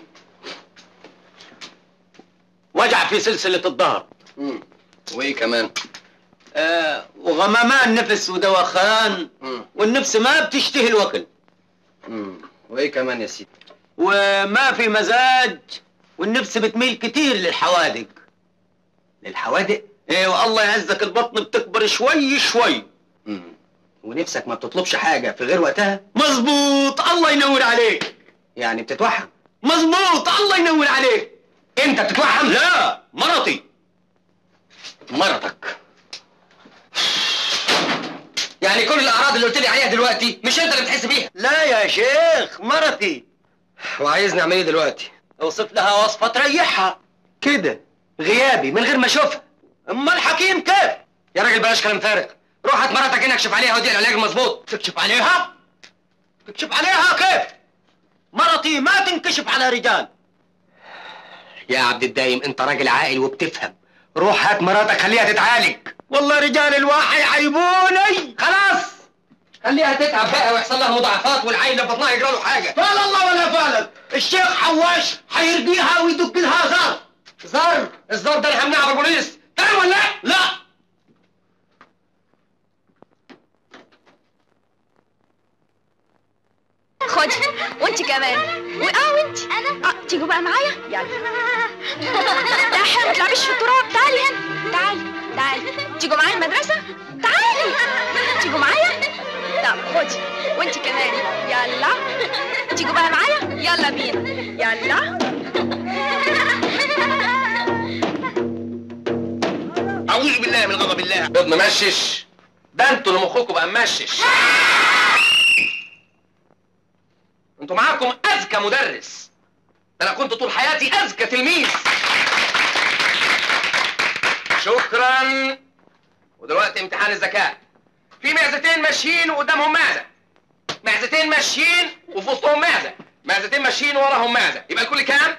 Speaker 9: وجع في سلسلة الظهر
Speaker 2: هم. وايه كمان
Speaker 9: آه وغمامان نفس ودوخان
Speaker 2: هم.
Speaker 9: والنفس ما بتشتهي الوكل
Speaker 2: هم. وايه كمان يا سيدي
Speaker 9: وما في مزاج والنفس بتميل كتير للحوادق
Speaker 2: للحوادق
Speaker 9: ايه والله يعزك البطن بتكبر شوي شوي
Speaker 2: هم. ونفسك ما بتطلبش حاجه في غير وقتها
Speaker 9: مظبوط الله ينور عليك
Speaker 2: يعني بتتوحم
Speaker 9: مظبوط الله ينور عليك
Speaker 2: انت بتتوحم
Speaker 9: لا مرتي
Speaker 2: مرتك يعني كل الاعراض اللي قلت لي عليها دلوقتي مش انت اللي بتحس بيها
Speaker 9: لا يا شيخ مرتي
Speaker 2: وعايزني اعمل ايه دلوقتي
Speaker 9: اوصف لها وصفة تريحها
Speaker 2: كده غيابي من غير ما اشوفها
Speaker 9: اما الحكيم كيف
Speaker 2: يا راجل بلاش كلام فارغ روح هات مراتك هنا اكشف عليها ودي العلاج المظبوط
Speaker 9: تكشف عليها تكشف عليها كيف مرتي ما تنكشف على رجال
Speaker 2: يا عبد الدايم انت راجل عاقل وبتفهم روح هات مراتك خليها تتعالج
Speaker 9: والله رجال الواحد يعيبوني
Speaker 2: خلاص خليها تتعب بقى ويحصل لها مضاعفات والعيل اللي في بطنها يجرى له حاجه
Speaker 9: قال الله ولا فعلت الشيخ حواش حيرقيها ويدق لها زار
Speaker 2: زر الزر ده اللي همنعه بالبوليس تمام ولا لا؟
Speaker 9: لا
Speaker 6: خدي وانت كمان واه وانت انا آه تيجوا بقى معايا يلا لا حلو ما تلعبيش في التراب تعالي هنا تعالي تعالي تيجوا معايا المدرسة تعالي تيجوا معايا طب خدي وانت كمان يلا تيجوا بقى معايا يلا بينا يلا
Speaker 1: اعوذ بالله من غضب الله بيض ممشش ده انتوا اللي مخكم بقى ممشش انتوا معاكم اذكى مدرس ده انا كنت طول حياتي اذكى تلميذ شكرا ودلوقتي امتحان الذكاء في معزتين ماشيين وقدامهم معزه معزتين ماشيين وفي وسطهم معزه معزتين ماشيين وراهم معزه يبقى الكل كام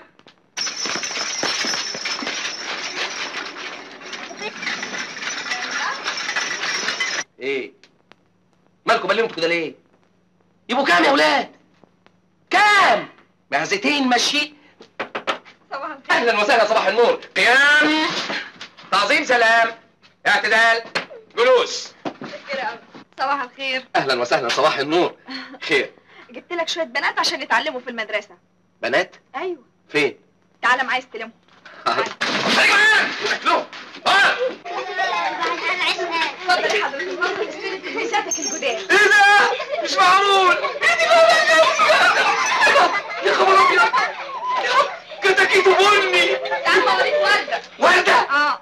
Speaker 1: ايه مالكم بلمتوا كده ليه يبقوا كام يا اولاد كام معزتين ماشيين اهلا وسهلا صباح النور قيام تعظيم سلام اعتدال جلوس
Speaker 6: صباح الخير
Speaker 1: اهلا وسهلا صباح النور خير
Speaker 6: جبت لك شوية بنات عشان يتعلموا في المدرسة
Speaker 1: بنات
Speaker 6: ايوه
Speaker 1: فين
Speaker 6: تعالى معايا استلمهم
Speaker 1: خليك معايا له ها
Speaker 6: اتفضل يا حضرتك اتفضل استلم تلبيساتك الجداد
Speaker 1: ايه ده مش معقول انت يا خبر ابيض كتاكيته بني
Speaker 6: تعالى اوريك وردة
Speaker 1: ورده
Speaker 6: اه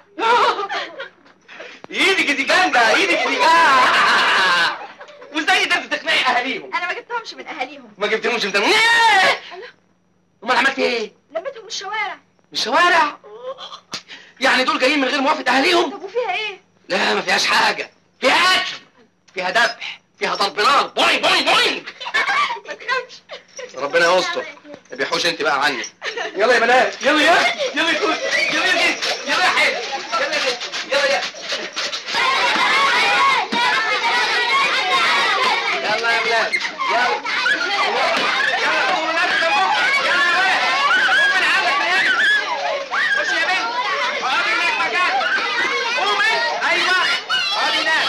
Speaker 1: ايدك دي جامده ايدك دي جامده وازاي ده تقنعي اهاليهم
Speaker 6: انا ما جبتهمش من اهاليهم
Speaker 1: ما جبتهمش انت امال عملت ايه
Speaker 6: لميتهم من الشوارع
Speaker 1: من الشوارع يعني دول جايين من غير موافقه اهاليهم
Speaker 6: طب وفيها ايه
Speaker 1: لا ما فيهاش حاجه فيها اكل فيها ذبح فيها ضرب نار بوي بوي بوي
Speaker 6: ما تخافش
Speaker 1: ربنا يستر ما بيحوش انت بقى عني يلا يا بنات يلا يا يلا يا كوت يلا يا جيت يلا يا حلو يلا يا جيت يلا يا يلا يا بنات يلا يلا قوموا نفس يلا يا ولد قوم من عندك يا ابني خش يا بنت اقعدي هناك مكان قومي ايوه اقعدي هناك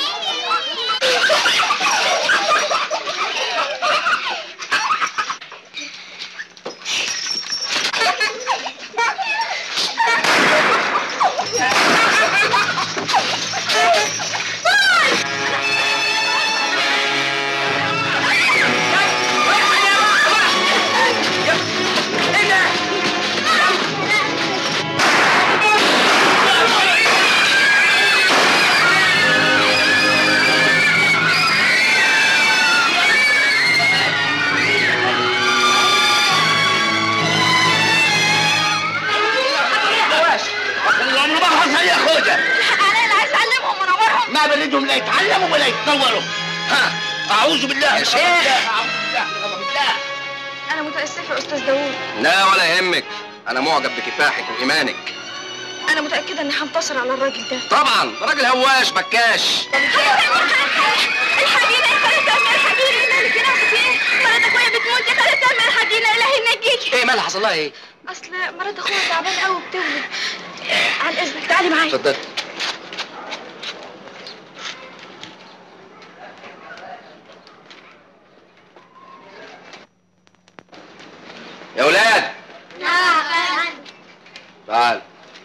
Speaker 7: العمر ما حصل يا خوجة
Speaker 6: انا اللي عايز اعلمهم وانورهم
Speaker 7: ما بلدهم لا يتعلموا ولا يتطوروا ها اعوذ بالله
Speaker 1: يا
Speaker 7: من
Speaker 1: شيخ.
Speaker 7: غضب الله اعوذ بالله من غضب الله
Speaker 6: انا متاسفه يا استاذ داوود
Speaker 1: لا ولا يهمك انا معجب بكفاحك وايمانك
Speaker 6: انا متاكده اني هنتصر على الراجل ده
Speaker 1: طبعا راجل هواش بكاش
Speaker 6: الحقينا يا خالد امي الحقينا مالك يا ناقص ايه مرات اخويا بتموت يا خالد امي الحقينا الهي ينجيك
Speaker 1: ايه مالها حصل لها ايه
Speaker 6: اصل مرات اخويا تعبانه قوي بتولد عن اذنك تعالي معايا
Speaker 1: اتفضل يا ولاد تعال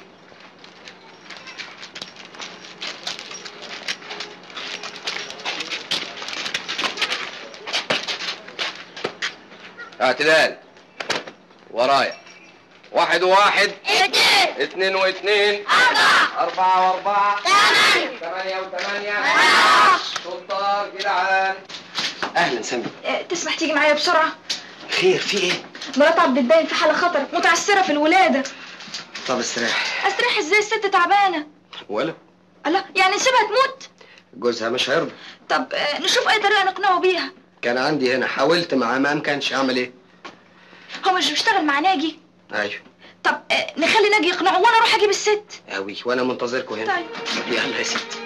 Speaker 1: اعتدال ورايا واحد وواحد اثنين واثنين أربعة أربعة وأربعة ثمانية ثمانية وثمانية شطار جدعان أهلا سامي
Speaker 6: اه، تسمح تيجي معايا بسرعه
Speaker 1: خير في إيه؟
Speaker 6: مرات عبد الدايم في حاله خطر متعسره في الولاده
Speaker 1: طب استريح
Speaker 6: استريح ازاي الست تعبانه
Speaker 1: ولا
Speaker 6: الله يعني نسيبها تموت
Speaker 1: جوزها مش هيرضى
Speaker 6: طب اه، نشوف اي طريقه نقنعه بيها
Speaker 2: كان عندي هنا حاولت معاه ما امكنش اعمل ايه
Speaker 6: هو مش بيشتغل مع ناجي
Speaker 2: ايوه
Speaker 6: طب اه، نخلي ناجي يقنعه وانا اروح اجيب الست
Speaker 2: قوي وانا منتظركم هنا
Speaker 6: طيب
Speaker 2: يلا يا ستي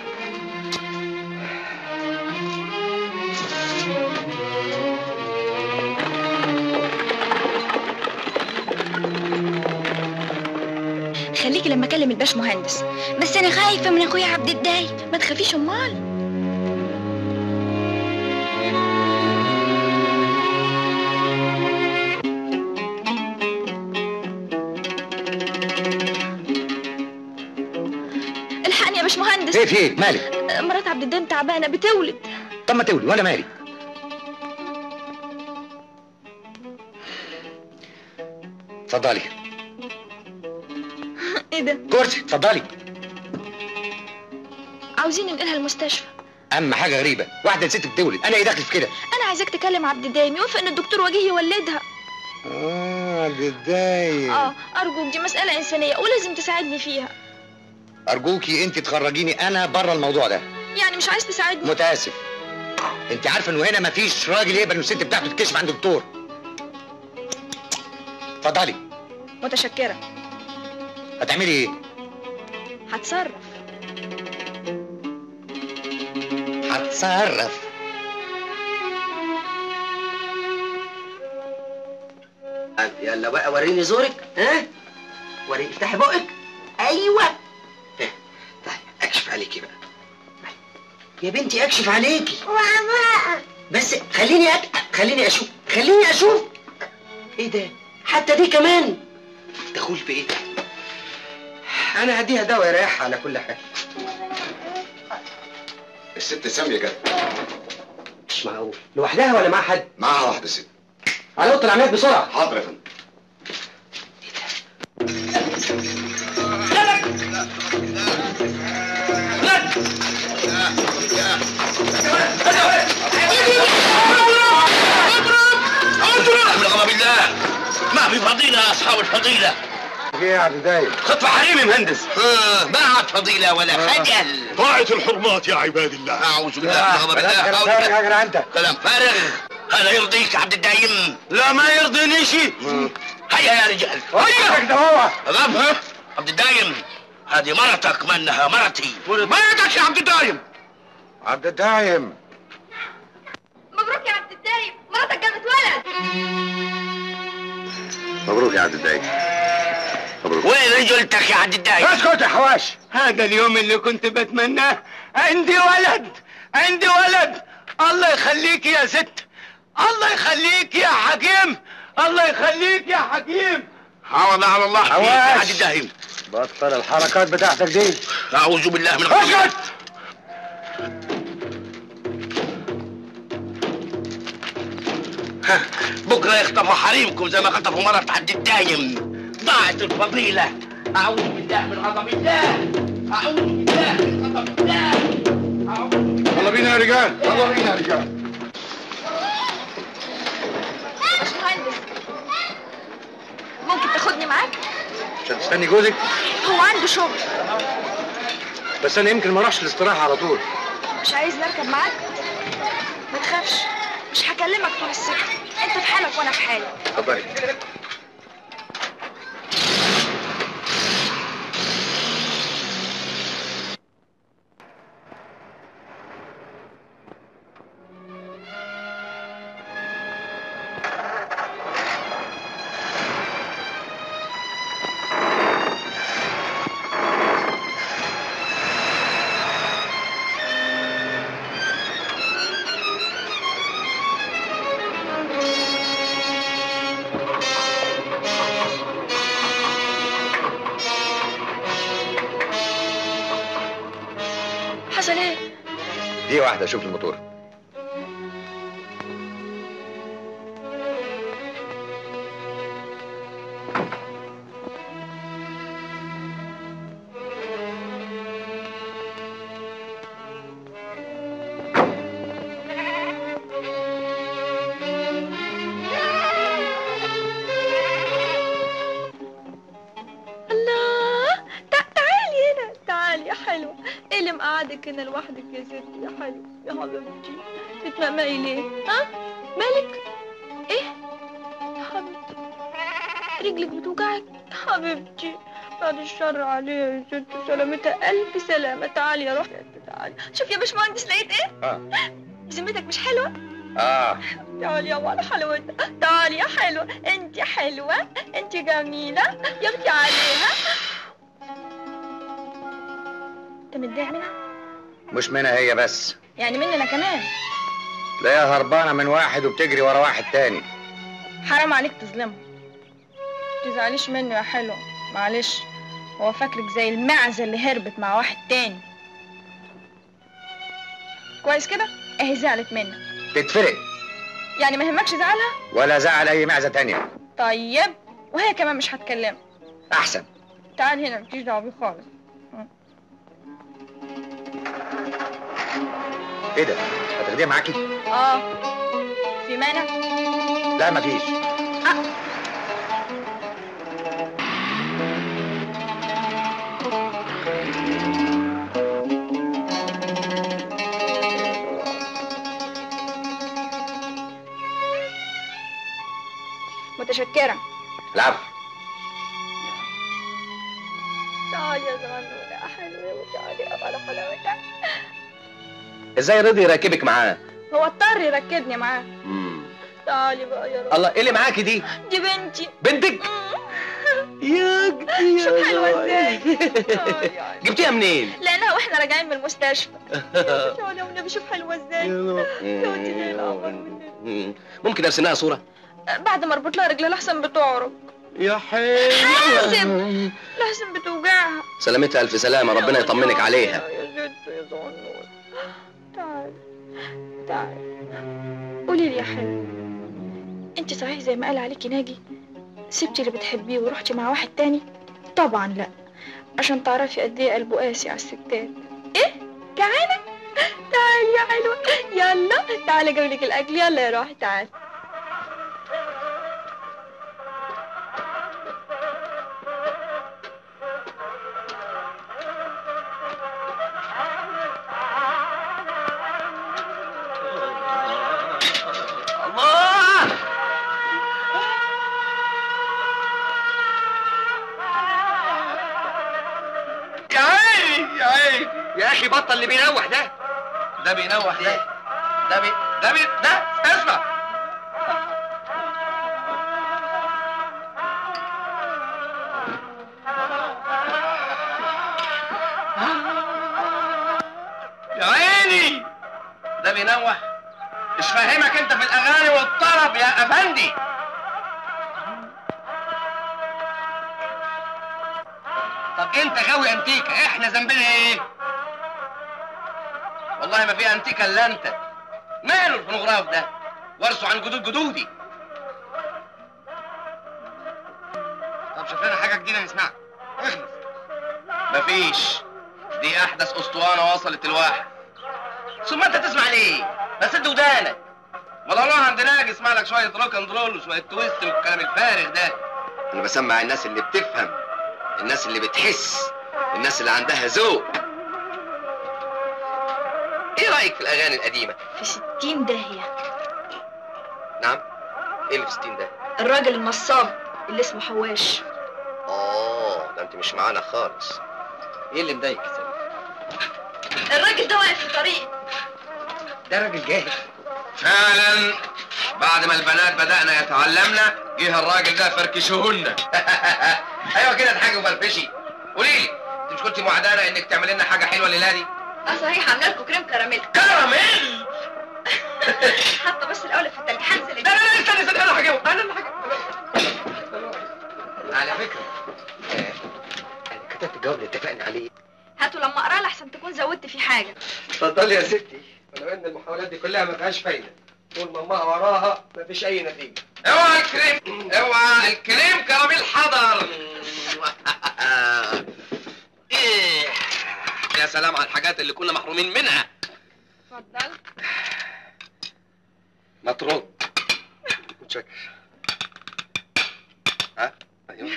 Speaker 6: خليكي لما اكلم الباش مهندس بس انا خايفه من اخويا عبد الداي ما تخافيش امال باشمهندس
Speaker 11: ايه في ايه مالك
Speaker 6: آه، مرات عبد الدايم تعبانه بتولد
Speaker 11: طب ما تولي وانا مالي اتفضلي
Speaker 6: ايه ده
Speaker 11: كرسي اتفضلي
Speaker 6: عاوزين ننقلها المستشفى
Speaker 11: اما حاجه غريبه واحده ست بتولد انا ايه داخل في كده
Speaker 6: انا عايزاك تكلم عبد الدايم يوافق ان الدكتور وجيه يولدها
Speaker 11: اه بتضايق
Speaker 6: اه ارجوك دي مساله انسانيه ولازم تساعدني فيها
Speaker 11: ارجوكي انت تخرجيني انا بره الموضوع ده
Speaker 6: يعني مش عايز تساعدني
Speaker 11: متاسف انت عارفه انه هنا مفيش راجل يقبل ان الست بتاعته تكشف عند دكتور اتفضلي
Speaker 6: متشكره
Speaker 11: هتعملي ايه
Speaker 6: هتصرف
Speaker 11: هتصرف
Speaker 2: يلا بقى وريني زورك ها وريني افتحي بقك ايوه ها. طيب اكشف عليكي بقى يا بنتي اكشف عليكي بس خليني أت... خليني اشوف خليني اشوف ايه ده حتى دي كمان دخول في ايه انا هديها دواء يريحها على كل حال
Speaker 12: الست سامية جت
Speaker 2: مش معقول لوحدها ولا مع حد
Speaker 12: معاها واحدة ست
Speaker 2: على اوضه العمليات بسرعه
Speaker 12: حاضر يا فندم
Speaker 9: من غضب الله ما في فضيلة يا أصحاب الفضيلة
Speaker 11: ايه يا عبد دايم
Speaker 9: خطف حريمي مهندس ما عاد فضيلة ولا خجل
Speaker 13: طاعة الحرمات يا عباد الله
Speaker 9: أعوذ بالله من غضب الله أعوذ بالله
Speaker 11: انت
Speaker 9: كلام فارغ هذا يرضيك عبد الدايم لا ما يرضيني شيء هيا يا رجال هيا
Speaker 11: ده هو
Speaker 9: غضب ها عبد الدايم هذه مرتك منها مرتي مرتك يا عبد الدايم
Speaker 11: عبد الدايم
Speaker 4: مبروك يا عبد الدايم مراتك جابت ولد
Speaker 12: مبروك يا عبد الدايم مبروك
Speaker 9: وين رجلتك يا عبد الدايم
Speaker 11: اسكت يا حواش
Speaker 5: هذا اليوم اللي كنت بتمناه عندي ولد عندي ولد الله يخليك يا ست الله يخليك يا حكيم الله يخليك يا حكيم
Speaker 9: عوض على الله فيك يا
Speaker 11: حواش.
Speaker 9: عبد الدايم
Speaker 11: بطل الحركات بتاعتك دي
Speaker 9: أعوذ بالله من غضب الله
Speaker 11: اسكت
Speaker 9: بكره يخطفوا حريمكم زي ما خطفوا مرات عبد الدايم ضاعت الفضيلة أعوذ بالله من غضب الله أعوذ بالله من غضب الله أعوذ بالله
Speaker 12: يلا بينا يا رجال يلا بينا يا رجال
Speaker 6: باشمهندس ممكن تاخدني معاك
Speaker 11: عشان تستني جوزك
Speaker 6: هو عنده شغل
Speaker 11: بس انا يمكن ما اروحش الاستراحه على طول
Speaker 6: مش عايز نركب معاك ما تخافش مش هكلمك طول السكه انت في حالك وانا في حالي
Speaker 11: اتفضلي
Speaker 6: حصل ايه
Speaker 11: دي واحده شوف الموتور
Speaker 6: الله تع- تعالي هنا تعالي يا حلوة ايه اللي مقعدك هنا لوحدك يا ستي يا حلوة يا حبيبتي تتمقمقي ليه ها مالك ايه يا حبيبتي رجلك بتوجعك حبيبتي بعد الشر عليها يا ستي سلامتها ألف سلامة تعالي يا روحي تعالي شوف يا باشمهندس لقيت ايه
Speaker 11: اه
Speaker 6: ذمتك مش حلوة
Speaker 11: اه
Speaker 6: تعالي يا ولا حلوتها تعالي يا حلوة انت حلوة انت جميلة يا اختي عليها انت متضايق منها؟
Speaker 11: مش منها هي بس
Speaker 6: يعني مننا كمان
Speaker 11: تلاقيها هربانه من واحد وبتجري ورا واحد تاني
Speaker 6: حرام عليك تظلمها تزعليش منه يا حلوة معلش هو فاكرك زي المعزة اللي هربت مع واحد تاني كويس كده اهي زعلت منك
Speaker 11: تتفرق
Speaker 6: يعني ما يهمكش زعلها
Speaker 11: ولا زعل اي معزه تانية
Speaker 6: طيب وهي كمان مش هتكلم
Speaker 11: احسن
Speaker 6: تعال هنا مفيش دعوه بيه خالص
Speaker 11: ايه ده هتاخديها معاكي
Speaker 6: اه في مانع
Speaker 11: لا مفيش
Speaker 6: متشكره
Speaker 11: العفو
Speaker 6: تعال يا زغنونه يا حلوه وتعالي يا على حلاوتك
Speaker 1: ازاي رضي يركبك معاه
Speaker 6: هو اضطر يركبني معاه تعالي بقى يا رب
Speaker 1: الله ايه اللي معاكي دي
Speaker 6: دي بنتي
Speaker 1: بنتك يا اختي
Speaker 6: شوف حلوه ازاي
Speaker 1: جبتيها منين
Speaker 6: لانها واحنا راجعين من المستشفى تعالي والنبي شوف حلوه ازاي
Speaker 1: ممكن ارسم لها صوره
Speaker 6: بعد ما اربط لها رجلها لحسن بتعرج
Speaker 1: يا حلو
Speaker 6: حاسب لحسن بتوجعها
Speaker 1: سلامتها الف سلامه ربنا يطمنك عليها
Speaker 6: يا زيت يا زغنون تعالي تعالي قولي لي يا حلو انت صحيح زي ما قال عليكي ناجي سبتي اللي بتحبيه ورحتي مع واحد تاني طبعا لا عشان تعرفي قد ايه قلبه قاسي على الستات ايه جعانه تعالي يا حلوه يلا تعالي اجيب لك الاكل يلا يا روحي تعالي
Speaker 5: الله يا عيني يا عيني
Speaker 2: يا اخي بطل اللي بينوح ده
Speaker 5: ده بينوح ده ده بي ده بي ده اسمع يا عيني ده بينوح مش فاهمك انت في الاغاني والطرب يا افندي طب انت غاوي انتيكا احنا ذنبنا ايه والله ما في انتيكا الا انت ماله الفونوغراف ده ورثه عن جدود جدودي طب شوف لنا حاجه جديده نسمعها اخلص مفيش دي احدث اسطوانه وصلت الواحد ثم انت تسمع ليه بس انت ودانك ولا روح عند ناجي اسمع لك شويه روك اند رول وشويه تويست والكلام الفارغ ده
Speaker 1: انا بسمع الناس اللي بتفهم الناس اللي بتحس الناس اللي عندها ذوق ايه رايك في الاغاني القديمه
Speaker 6: في ستين داهية
Speaker 1: نعم ايه اللي في 60 ده
Speaker 6: الراجل النصاب اللي اسمه حواش
Speaker 1: اه ده انت مش معانا خالص ايه اللي مضايقك يا سلمى
Speaker 6: الراجل ده واقف في طريق
Speaker 1: ده راجل جاهل
Speaker 5: فعلا بعد ما البنات بدأنا يتعلمنا جه الراجل ده فركشهن ايوه كده اضحكي وفرفشي قولي لي انت مش كنت موعدانا انك تعمل لنا حاجه حلوه الليله دي
Speaker 6: اه صحيح عامله لكم كريم كراميل
Speaker 5: كراميل
Speaker 6: حاطه بس الاول في التلاجة هنزل
Speaker 5: لا لا لا استنى استنى انا هجيبه انا اللي هجيبه
Speaker 1: على فكره آه، انا كتبت الجواب اللي اتفقنا عليه
Speaker 6: هاتوا لما اقراه لحسن تكون زودت فيه حاجه
Speaker 5: اتفضلي يا ستي ولو ان المحاولات دي كلها ما فيهاش فايده طول ما امها وراها ما فيش اي نتيجه اوعى الكريم اوعى الكريم كراميل حضر ايه يا سلام على الحاجات اللي كنا محرومين منها
Speaker 6: اتفضل
Speaker 1: مطرود متشكر ها ايوه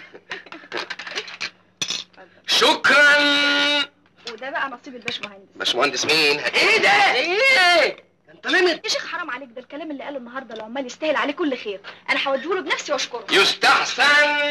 Speaker 5: شكرا
Speaker 6: وده بقى نصيب الباشمهندس
Speaker 1: باشمهندس مين
Speaker 5: ايه ده ايه انت لمت
Speaker 6: يا شيخ حرام عليك ده الكلام اللي قاله النهارده العمال يستاهل عليه كل خير انا هوديه له بنفسي واشكره
Speaker 5: يستحسن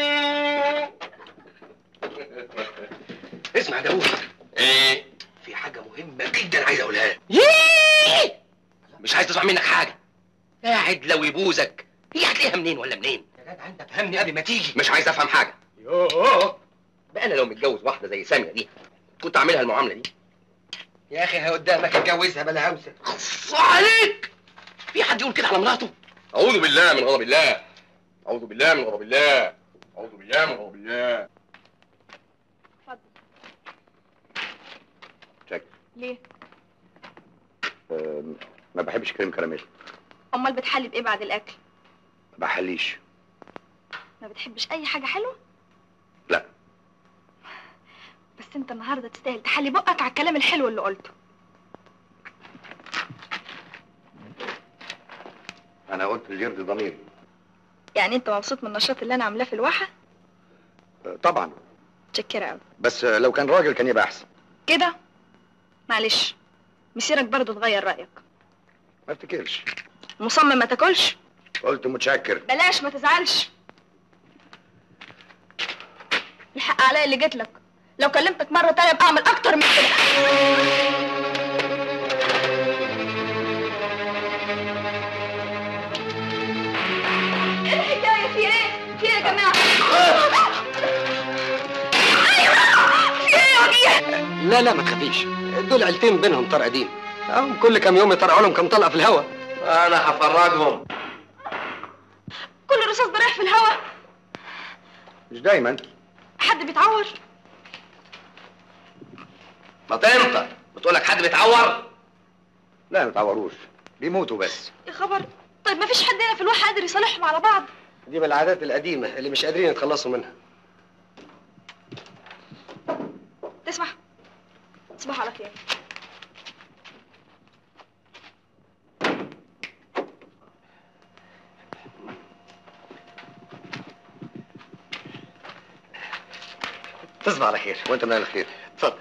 Speaker 1: اسمع يا داوود
Speaker 5: ايه
Speaker 1: في حاجه مهمه جدا عايز اقولها لك
Speaker 5: ييه
Speaker 1: مش عايز تسمع منك حاجه قاعد لو يبوزك هي هتلاقيها منين ولا منين
Speaker 5: يا جدع انت فهمني قبل ما تيجي
Speaker 1: مش عايز افهم حاجه
Speaker 5: يوه
Speaker 1: بقى انا لو متجوز واحده زي ساميه دي كنت اعملها المعامله دي
Speaker 5: يا اخي هي قدامك اتجوزها بلا عاوزه
Speaker 1: خص عليك في حد يقول كده على مراته اعوذ بالله من غضب الله اعوذ بالله من غضب الله اعوذ بالله من غضب الله
Speaker 6: اتفضل
Speaker 1: شكرا
Speaker 6: ليه
Speaker 1: آه،
Speaker 11: ما بحبش كريم كراميل
Speaker 6: امال بتحلي بايه بعد الاكل
Speaker 11: ما بحليش
Speaker 6: ما بتحبش اي حاجه حلوه
Speaker 11: لا.
Speaker 6: بس انت النهارده تستاهل تحلي بقك على الكلام الحلو اللي قلته
Speaker 11: انا قلت ليرضي ضميري
Speaker 6: يعني انت مبسوط من النشاط اللي انا عاملاه في الواحه
Speaker 11: آه، طبعا
Speaker 6: متشكره قوي
Speaker 11: بس آه، لو كان راجل كان يبقى احسن
Speaker 6: كده معلش مسيرك برضو تغير رايك
Speaker 11: ما افتكرش
Speaker 6: مصمم ما تاكلش
Speaker 11: قلت متشكر
Speaker 6: بلاش ما تزعلش الحق عليا اللي جيت لك لو كلمتك مرة تانية ابقى اعمل اكتر من كده ايه الحكاية في ايه؟ في ايه يا جماعة؟ ايوه في ايه يا وجيه؟
Speaker 5: لا لا ما تخافيش دول عيلتين بينهم طرق قديم أو كل كام يوم يطرقوا لهم كام طلقه في الهوا
Speaker 1: انا هفرجهم
Speaker 6: كل الرصاص ده رايح في الهوا
Speaker 11: مش دايما
Speaker 6: حد بيتعور
Speaker 1: ما تنطق بتقولك حد بيتعور
Speaker 11: لا ما تعوروش بيموتوا بس
Speaker 6: يا خبر طيب ما فيش حد هنا في الواحة قادر يصالحهم على بعض
Speaker 5: دي من العادات القديمه اللي مش قادرين يتخلصوا منها
Speaker 6: تسمع تصبح على خير
Speaker 5: تصبح على خير
Speaker 11: وانت من الخير
Speaker 5: اتفضل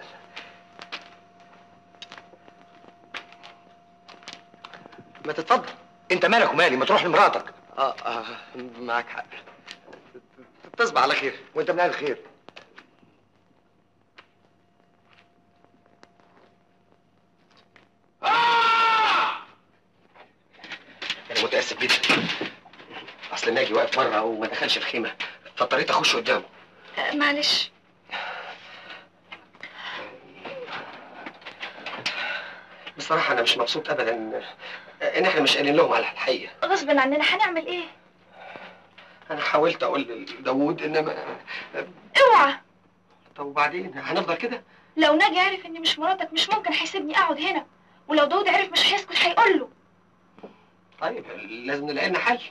Speaker 5: ما تتفضل
Speaker 11: انت مالك ومالي ما تروح لمراتك
Speaker 5: اه اه معاك حق تصبح على خير
Speaker 11: وانت من الخير
Speaker 5: انا متاسف جدا اصل ناجي واقف بره وما دخلش الخيمه فاضطريت اخش قدامه
Speaker 6: آه، معلش
Speaker 5: بصراحه انا مش مبسوط ابدا ان ان احنا مش قايلين لهم على الحقيقه
Speaker 6: غصب عننا هنعمل ايه
Speaker 5: انا حاولت اقول لداوود انما
Speaker 6: اوعى
Speaker 5: طب وبعدين هنفضل كده
Speaker 6: لو ناجي عرف اني مش مراتك مش ممكن هيسيبني اقعد هنا ولو داود عرف مش هيسكت هيقول له
Speaker 5: طيب لازم نلاقي لنا حل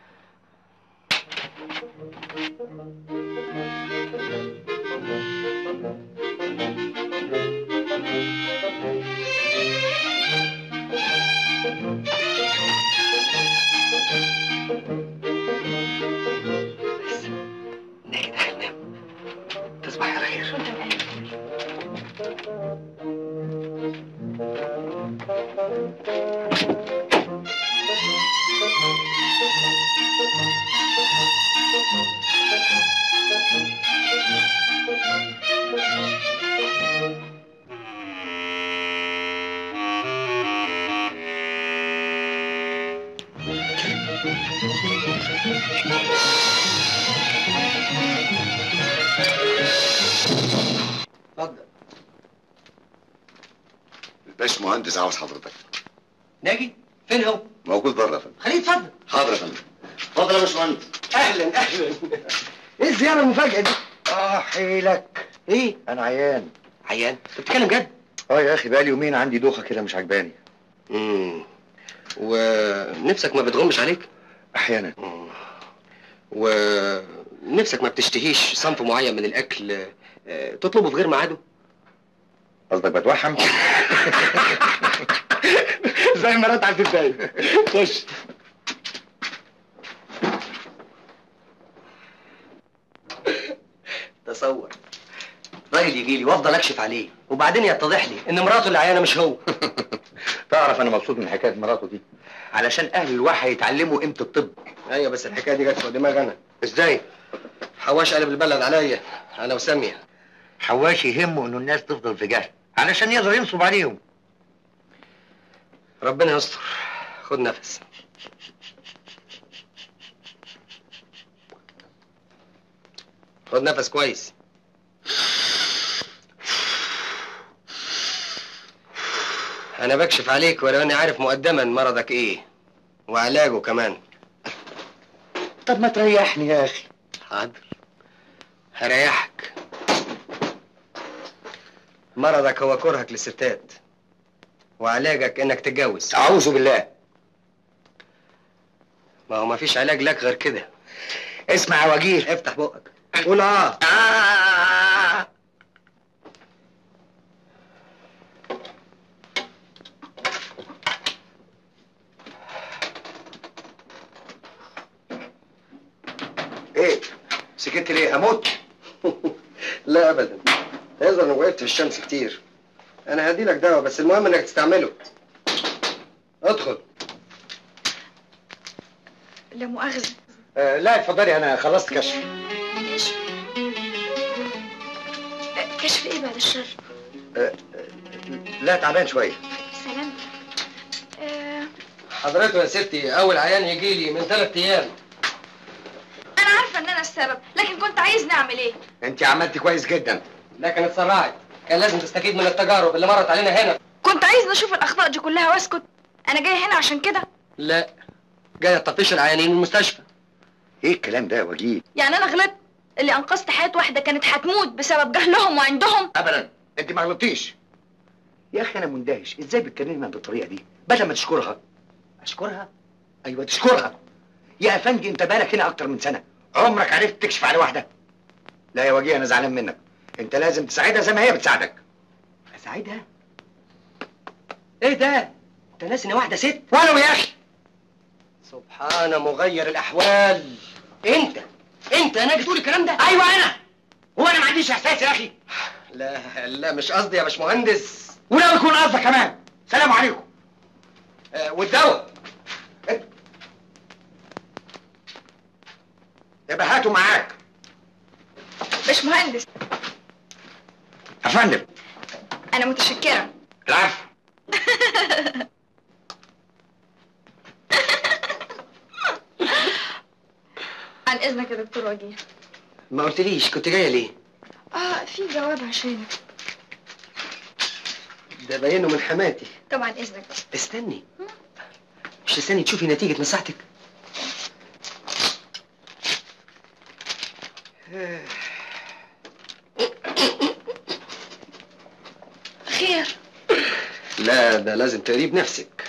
Speaker 5: بس ناجي دخل نام تصبحي على خير
Speaker 6: وانت من أهل.
Speaker 5: اتفضل
Speaker 12: الباش مهندس عاوز حضرتك
Speaker 5: ناجي فين هو؟
Speaker 12: موجود بره يا فندم
Speaker 5: خليه يتفضل
Speaker 12: حاضر يا فندم اتفضل يا باشمهندس
Speaker 5: اهلا اهلا ايه الزياره المفاجاه دي؟
Speaker 11: اه حيلك
Speaker 5: ايه؟
Speaker 11: انا عيان
Speaker 5: عيان؟ انت بتتكلم جد؟
Speaker 11: اه يا اخي بقالي يومين عندي دوخه كده مش عجباني
Speaker 5: امم ونفسك ما بتغمش عليك؟
Speaker 11: احيانا
Speaker 5: مم. ونفسك ما بتشتهيش صنف معين من الاكل آه، تطلبه في غير ميعاده؟
Speaker 11: قصدك بتوحم
Speaker 5: زي مرات عبد الدايم خش تصور راجل يجي لي وافضل اكشف عليه وبعدين يتضح لي ان مراته اللي عيانه مش هو
Speaker 11: تعرف انا مبسوط من حكايه مراته دي علشان اهل الواحه يتعلموا قيمه الطب
Speaker 5: ايوه بس الحكايه دي جت فوق دماغي انا
Speaker 11: ازاي
Speaker 5: حواش قلب البلد عليا انا وساميه
Speaker 11: حواش يهمه انه الناس تفضل في جهل علشان يقدر ينصب عليهم
Speaker 5: ربنا يستر خد نفس خد نفس كويس انا بكشف عليك ولو اني عارف مقدما مرضك ايه وعلاجه كمان
Speaker 11: طب ما تريحني يا اخي
Speaker 5: حاضر هريحك مرضك هو كرهك للستات وعلاجك انك تتجوز
Speaker 11: اعوذ بالله
Speaker 5: ما هو مفيش علاج لك غير كده
Speaker 11: اسمع يا وجيه
Speaker 5: افتح بقك قول اه
Speaker 11: آه. ايه سكت ليه اموت
Speaker 5: لا ابدا يظهر انك وقفت في الشمس كتير انا هدي لك دواء بس المهم انك تستعمله ادخل
Speaker 6: لا مؤاخذة
Speaker 11: آه لا اتفضلي انا خلصت كشف
Speaker 6: كشف آه، كشف ايه بعد الشر
Speaker 11: آه لا تعبان شويه
Speaker 6: سلام آه،
Speaker 5: حضرته يا ستي اول عيان يجي لي من ثلاث ايام
Speaker 6: انا عارفة ان انا السبب لكن كنت عايزني اعمل ايه
Speaker 11: انت عملتي كويس جدا
Speaker 5: لكن اتسرعت كان لازم تستفيد من التجارب اللي مرت علينا هنا
Speaker 6: كنت عايزني اشوف الاخطاء دي كلها واسكت انا جاي هنا عشان كده
Speaker 5: لا جاي تطفيش العيانين من المستشفى
Speaker 11: ايه الكلام ده يا وجيه
Speaker 6: يعني انا غلطت اللي انقذت حياة واحدة كانت هتموت بسبب جهلهم وعندهم
Speaker 11: ابدا انت ما غلطتيش يا اخي انا مندهش ازاي بتكلمها بالطريقه دي بدل ما تشكرها اشكرها ايوه تشكرها يا افندي انت بالك هنا اكتر من سنه عمرك عرفت تكشف على واحده لا يا وجيه انا زعلان منك انت لازم تساعدها زي ما هي بتساعدك
Speaker 5: اساعدها ايه ده انت ناسي ان واحده ست
Speaker 11: ولو يا اخي
Speaker 5: سبحان مغير الاحوال انت انت انا تقول الكلام ده
Speaker 11: ايوه انا هو انا ما عنديش احساس يا اخي
Speaker 5: لا لا مش قصدي يا باشمهندس
Speaker 11: ولو يكون قصدك كمان سلام عليكم
Speaker 5: آه والدواء
Speaker 11: يبقى هاته معاك
Speaker 6: باشمهندس
Speaker 11: يا فندم
Speaker 6: انا متشكرة
Speaker 11: العفو
Speaker 6: عن اذنك يا دكتور وجيه
Speaker 5: ما قلتليش كنت جايه ليه
Speaker 6: اه في جواب عشانك
Speaker 5: ده باينه من حماتي
Speaker 6: طبعا اذنك
Speaker 5: استني مش تستني تشوفي نتيجه نصيحتك
Speaker 6: خير
Speaker 5: لا ده لازم تقريه بنفسك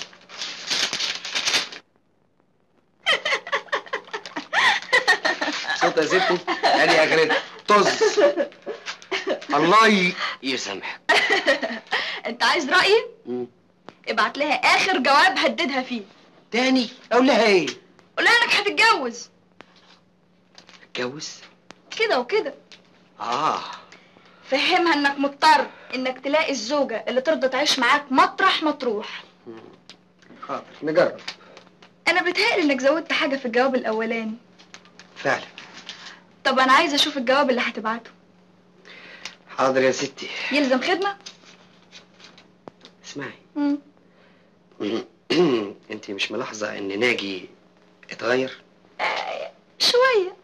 Speaker 5: صوت يا ستي ادي يا غريب طز الله ي- يسامحك
Speaker 6: انت عايز رايي
Speaker 5: مم.
Speaker 6: ابعت لها اخر جواب هددها فيه
Speaker 5: تاني اقول لها ايه
Speaker 6: قول لها انك هتتجوز
Speaker 5: اتجوز
Speaker 6: كده وكده
Speaker 5: اه
Speaker 6: فهمها انك مضطر انك تلاقي الزوجة اللي ترضى تعيش معاك مطرح مطروح
Speaker 5: حاضر نجرب
Speaker 6: انا بتهيألي انك زودت حاجة في الجواب الاولاني
Speaker 5: فعلا
Speaker 6: طب انا عايزة اشوف الجواب اللي هتبعته
Speaker 5: حاضر يا ستي
Speaker 6: يلزم خدمة
Speaker 5: اسمعي
Speaker 6: مم.
Speaker 5: انت مش ملاحظه ان ناجي اتغير
Speaker 6: شوية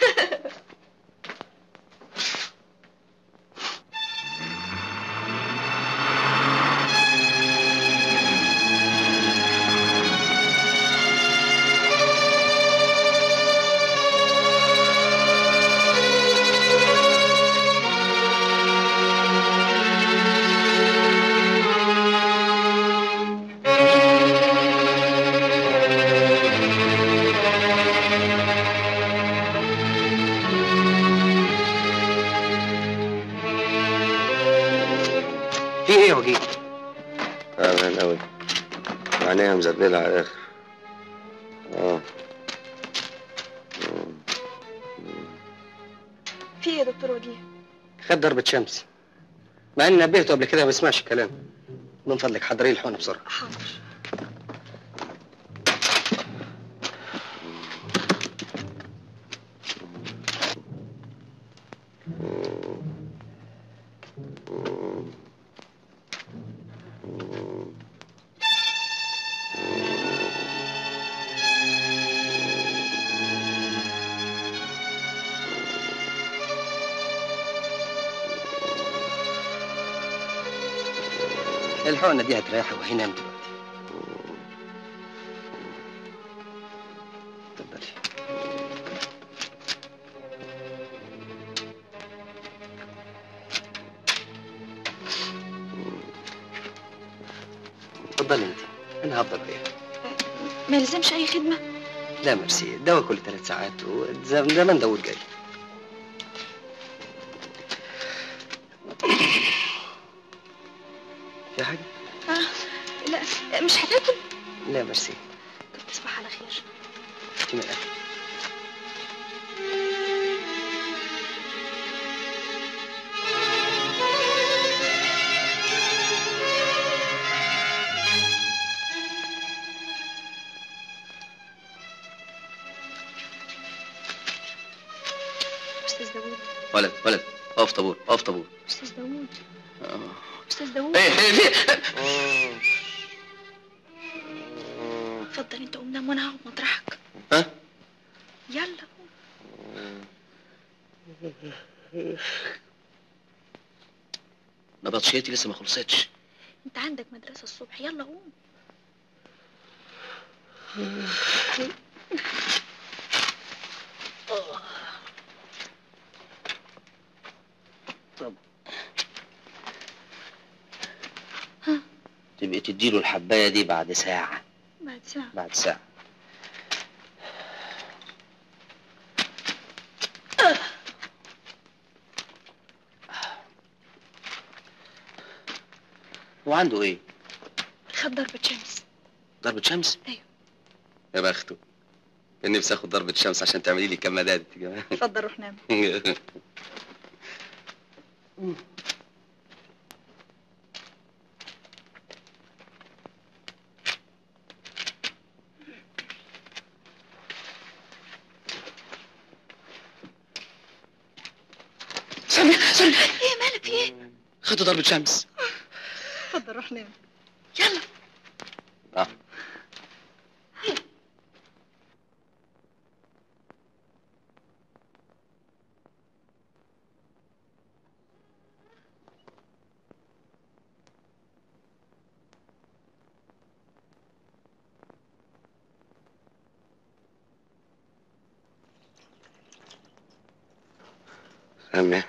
Speaker 5: في ايه يا وجيه
Speaker 14: تعبان قوي وعينيها مزبلة على الآخر اه
Speaker 6: في ايه يا دكتور وجيه
Speaker 5: خد ضربة شمس مع اني نبهته قبل كده ما بيسمعش الكلام من فضلك حضري الحقنة بسرعة
Speaker 6: حاضر
Speaker 5: الحقنة دي هتريحه وهينام دلوقتي اتفضلي
Speaker 1: اتفضلي انت انا هفضل وياك
Speaker 6: ما يلزمش اي خدمه
Speaker 1: لا ميرسي الدواء كل ثلاث ساعات وزمان داوود جاي في حاجة؟
Speaker 6: آه. لا مش هتاكل
Speaker 1: لا ميرسي
Speaker 6: طب تصبح على خير
Speaker 1: في من الأكل
Speaker 6: استاذ داوود
Speaker 1: ولد ولد اقف طابور اقف طابور
Speaker 6: استاذ داوود
Speaker 1: آه.
Speaker 6: استاذ داوود
Speaker 1: ايه ايه في
Speaker 6: اتفضل انت قوم نام وانا هقعد مطرحك
Speaker 1: ها؟
Speaker 6: يلا
Speaker 1: نبطشيتي لسه ما خلصتش
Speaker 6: انت عندك مدرسه الصبح يلا قوم
Speaker 1: طب تبقي تديله الحباية دي بعد ساعة
Speaker 6: بعد ساعه
Speaker 1: بعد ساعة وعنده ايه؟
Speaker 6: خد ضربه شمس
Speaker 1: ضربة شمس؟
Speaker 6: ايوه
Speaker 1: يا بخته كان نفسي اخد ضربة شمس عشان تعملي لي كمادات انت كمان
Speaker 6: اتفضل روح نام
Speaker 1: سامي سامي
Speaker 6: ايه مالك في ايه
Speaker 1: خدت ضربة شمس
Speaker 6: اتفضل روح نام يلا
Speaker 1: اه
Speaker 14: سامية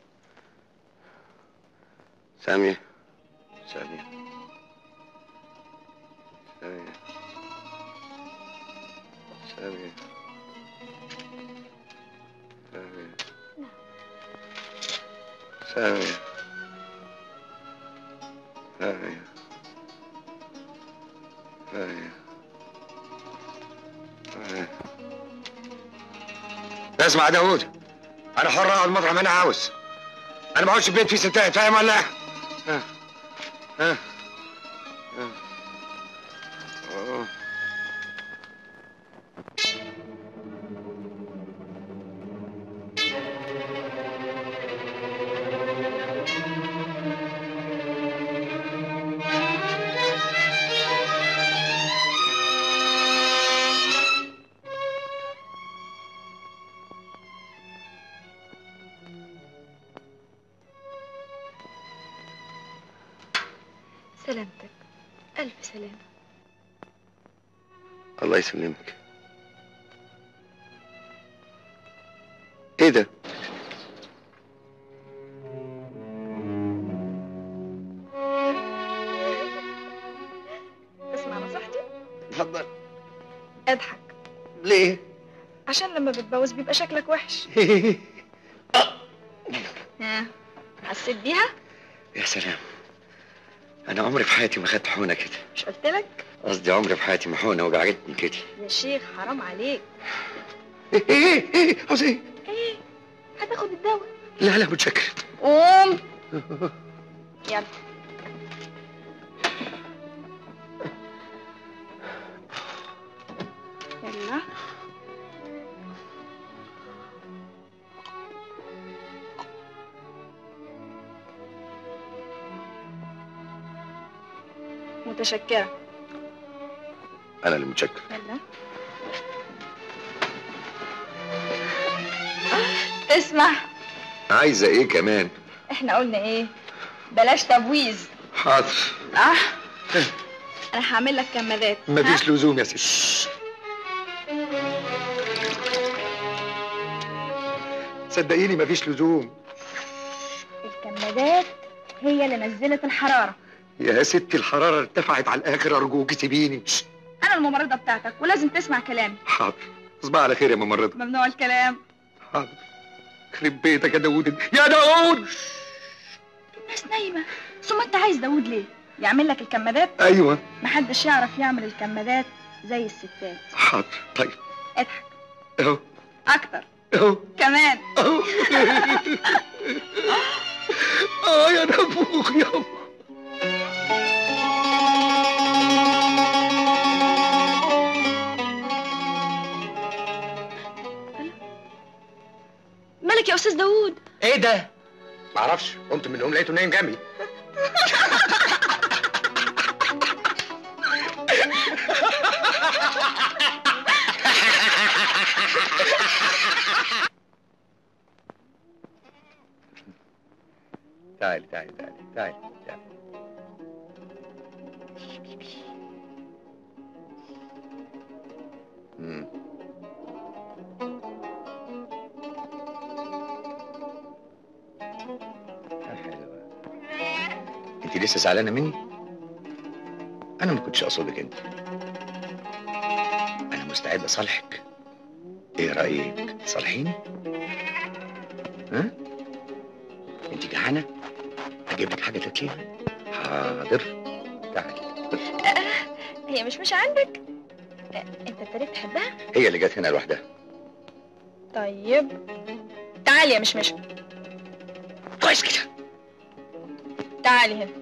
Speaker 14: سامية سامية سامية سامية سامية سامية سامية سامية سامية اسمع يا داوود انا حر اقعد مطرح ما انا عاوز انا ما اقعدش في بيت فيه ستات فاهم ولا لا؟ ها ها ها. أوه.
Speaker 6: سلامتك الف سلامه
Speaker 14: الله يسلمك ايه ده؟
Speaker 6: اسمع نصيحتي
Speaker 1: اتفضل
Speaker 6: اضحك
Speaker 1: ليه؟
Speaker 6: عشان لما بتبوس بيبقى شكلك وحش ها حسيت بيها
Speaker 14: يا سلام انا عمري في حياتي ما خدت حونه كده
Speaker 6: مش قلت لك
Speaker 14: قصدي عمري في حياتي ما حونه وجعتني كده
Speaker 6: يا شيخ حرام عليك
Speaker 14: ايه ايه ايه عاوز ايه؟
Speaker 6: ايه هتاخد الدواء
Speaker 14: لا لا متشكر
Speaker 6: قوم يلا يلا متشكرة
Speaker 14: انا اللي متشكر
Speaker 6: يلا اسمع
Speaker 14: عايزه ايه كمان؟
Speaker 6: احنا قلنا ايه بلاش تبويز
Speaker 14: حاضر
Speaker 6: اه انا هعمل لك كمادات
Speaker 14: مفيش لزوم يا ستي صدقيني مفيش لزوم
Speaker 6: الكمادات هي اللي نزلت الحرارة
Speaker 11: يا ستي الحراره ارتفعت على الاخر ارجوك سيبيني
Speaker 6: انا الممرضه بتاعتك ولازم تسمع كلامي
Speaker 11: حاضر تصبح على خير يا ممرضه
Speaker 6: ممنوع الكلام
Speaker 11: حاضر يخرب بيتك يا داوود يا داوود
Speaker 6: الناس نايمه ثم انت عايز داوود ليه يعمل لك الكمادات
Speaker 11: ايوه
Speaker 6: محدش يعرف يعمل الكمادات زي الستات
Speaker 11: حاضر طيب
Speaker 6: اضحك
Speaker 11: اهو
Speaker 6: اكتر
Speaker 11: اهو
Speaker 6: كمان
Speaker 11: اهو اه يا نفوخ يا
Speaker 6: مالك يا استاذ داوود
Speaker 11: ايه ده معرفش قمت من النوم لقيته نايم جنبي تعالي تعالي تعالي تعالي تعالي مم. حلوة. انت لسه زعلانه مني انا ما كنتش اقصدك انت انا مستعد اصالحك ايه رايك تصالحيني ها انت جعانه اجيب لك حاجه تاكليها حاضر تعالي
Speaker 6: هي مش مش عندك آه، انت ابتديت تحبها
Speaker 11: هي اللي جت هنا لوحدها
Speaker 6: طيب تعالي يا مشمش
Speaker 11: كويس كده
Speaker 6: تعالي هنا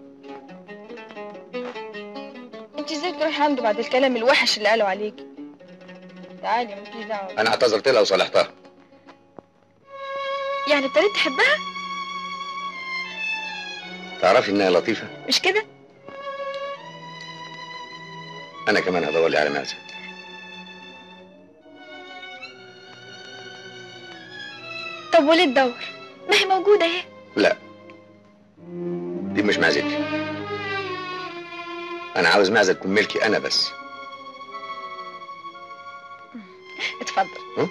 Speaker 6: انت ازاي تروحي عنده بعد الكلام الوحش اللي قاله عليكي تعالي مالكيش دعوه
Speaker 11: انا اعتذرت لها وصالحتها
Speaker 6: يعني ابتديت تحبها
Speaker 11: تعرفي انها لطيفه
Speaker 6: مش كده
Speaker 11: انا كمان هدور لي على معزه
Speaker 6: طب وليه تدور ما هي موجوده اهي
Speaker 11: لا دي مش معزتي انا عاوز معزه تكون ملكي انا بس
Speaker 6: اتفضل
Speaker 11: ها؟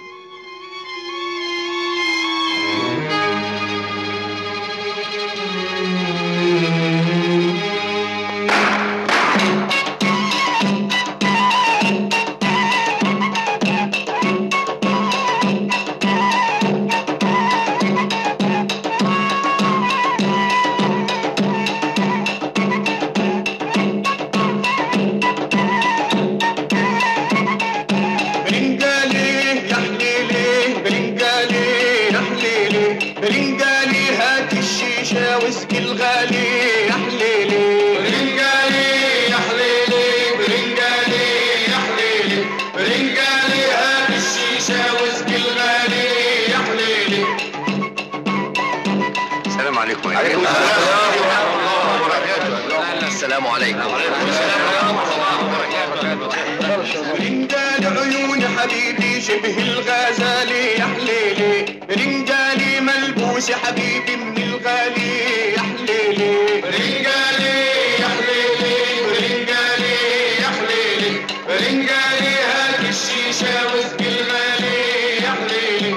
Speaker 15: برنجالي يا حليلي برنجالي يا حليلي برنجالي هات الشيشة واسقي الغالي يا حليلي برنجالي يا حليلي برنجالي يا حليلي برنجالي هات الشيشة واسقي الغالي يا حليلي
Speaker 11: السلام عليكم
Speaker 15: عليكم السلام ورحمة الله
Speaker 1: وبركاته السلام عليكم
Speaker 15: رنجال عيون حبيبي شبه الغزال يا حليلي رنجالي ملبوس حبيبي من الغالي يا حليلي رنجالي يا حليلي رنجالي يا حليلي رنجالي هات الشيشة واسقي الغالي يا حليلي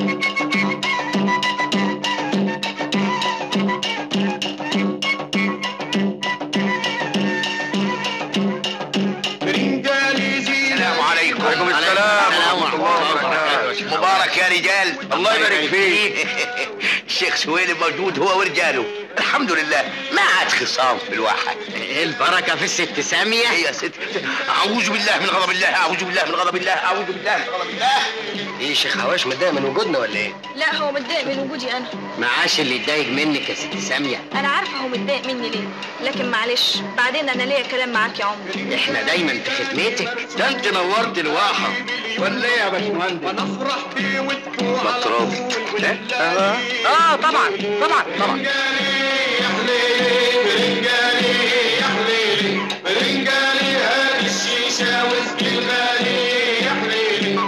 Speaker 15: رنجالي زينة
Speaker 9: السلام عليكم وعليكم السلام ورحمة الله وبركاته مبارك يا رجال الله يبارك فيك الشيخ سويلم موجود هو ورجاله الحمد لله ما عاد خصام في الواحد البركة في الست سامية يا ست أعوذ بالله من غضب الله أعوذ بالله من غضب الله أعوذ بالله من غضب الله
Speaker 1: ايه شيخ حواش متضايق من وجودنا ولا ايه؟
Speaker 6: لا هو متضايق من وجودي انا
Speaker 9: معاش اللي يتضايق منك يا ست سامية
Speaker 6: انا عارفه هو متضايق مني ليه لكن معلش بعدين انا ليا كلام معاك يا عمري
Speaker 9: احنا دايما في خدمتك ده انت نورت الواحة ولا ايه يا باشمهندس
Speaker 15: وانا افرح بيه وانتوا على
Speaker 9: مطروف.
Speaker 15: طول
Speaker 9: لا؟
Speaker 15: والله.
Speaker 9: اه طبعا طبعا طبعا
Speaker 15: يا حليلي برنجالي يا حليلي برنجالي هات الشيشة واسقي الغالي يا حليلي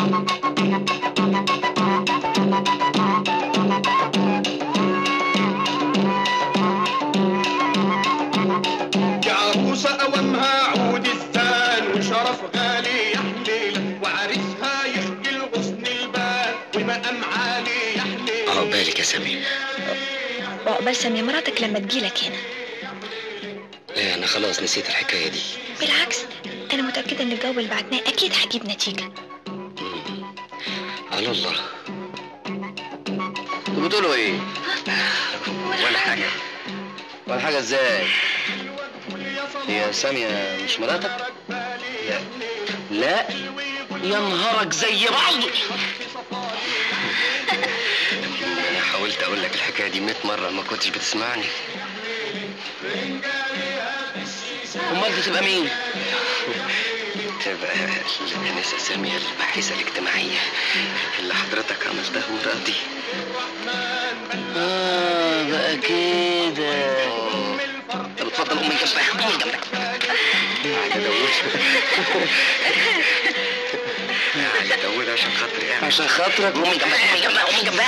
Speaker 15: يا عروسة أوامها عود الزان وشرف غالي يا حليلة وعريسها يحكي الغصن البال ومقام عالي يا حليلة
Speaker 9: عقبالك يا سمير
Speaker 6: وعقبال سامية مراتك لما تجيلك هنا
Speaker 1: لا انا خلاص نسيت الحكايه دي
Speaker 6: بالعكس انا متاكده ان الجواب اللي بعتناه اكيد هيجيب نتيجه
Speaker 1: على الله انتوا بتقولوا ايه ولا حاجه ولا حاجه ازاي هي ساميه مش مراتك لا لا يا نهارك زي بعضه انا حاولت اقول لك الحكايه دي 100 مره ما كنتش بتسمعني امال دي تبقى مين تبقى الانسه ساميه الباحثه الاجتماعيه اللي حضرتك عملتها مراتي اه بقى كده طب اتفضل امي جنبك امي جنبك يا داوود يا داوود عشان خاطري يعني عشان خاطرك امي جنبك امي جنبك امي جنبك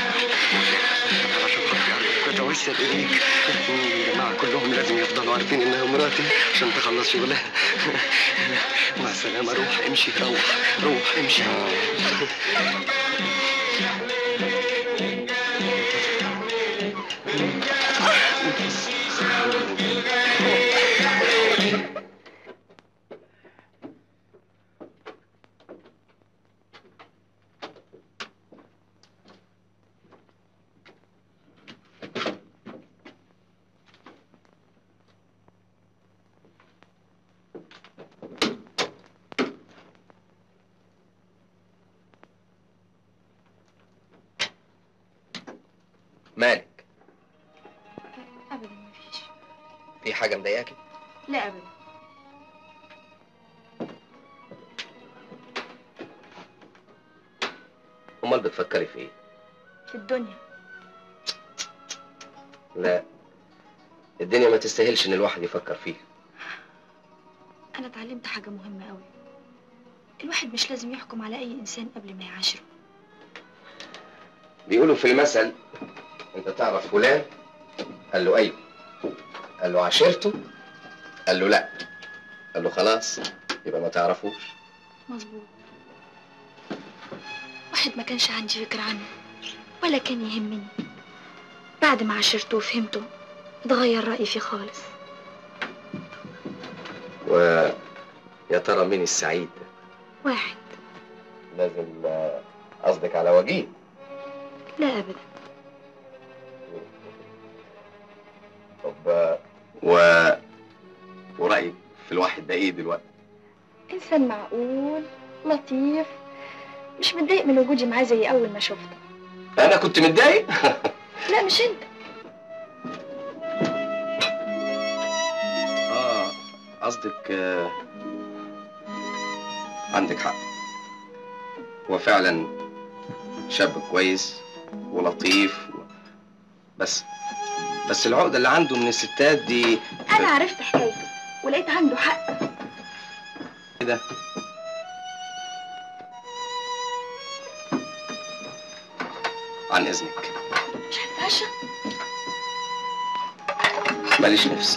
Speaker 1: عشان خاطري كنت اوسل اليك الجماعه كلهم لازم يفضلوا عارفين انها مراتي عشان تخلص شغلها مع السلامه روح امشي روح روح امشي مالك
Speaker 6: ابدا مفيش
Speaker 1: في حاجه مضايقاكي
Speaker 6: لا ابدا
Speaker 1: امال بتفكري في ايه
Speaker 6: في الدنيا
Speaker 1: لا الدنيا ما تستاهلش ان الواحد يفكر فيها
Speaker 6: انا اتعلمت حاجه مهمه قوي الواحد مش لازم يحكم على اي انسان قبل ما يعاشره
Speaker 1: بيقولوا في المثل انت تعرف فلان قال له ايوه قال له عاشرته قال له لا قال له خلاص يبقى ما تعرفوش
Speaker 6: مظبوط واحد ما كانش عندي فكرة عنه ولا كان يهمني بعد ما عاشرته وفهمته اتغير رأيي فيه خالص
Speaker 1: ويا ترى مين السعيد
Speaker 6: واحد
Speaker 1: لازم آه، قصدك على وجيه
Speaker 6: لا أبدا
Speaker 1: طب آه، و ورأيك في الواحد ده ايه دلوقتي
Speaker 6: إنسان معقول لطيف مش متضايق من وجودي معاه زي أول ما شفته
Speaker 1: انا كنت متضايق
Speaker 6: لا مش أنت
Speaker 1: اه قصدك آه، عندك حق هو فعلا شاب كويس ولطيف و... بس بس العقدة اللي عنده من الستات دي
Speaker 6: أنا عرفت حكايته ولقيت عنده حق
Speaker 1: كده عن اذنك
Speaker 6: مش هتتعشى
Speaker 1: ماليش نفس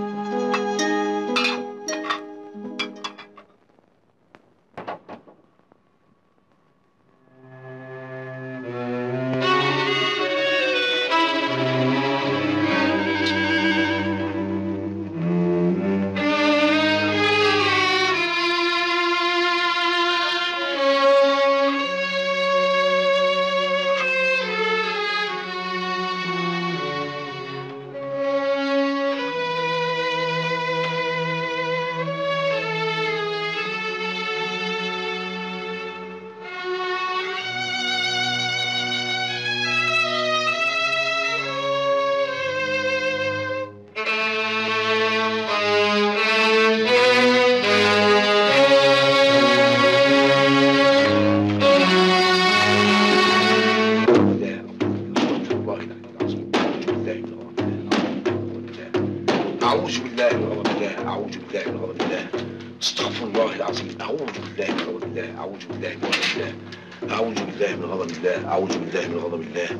Speaker 7: أعوذ بالله من غضب الله أعوذ بالله من غضب الله استغفر الله العظيم أعوذ بالله من غضب الله أعوذ بالله من غضب الله أعوذ بالله من غضب الله أعوذ بالله من غضب الله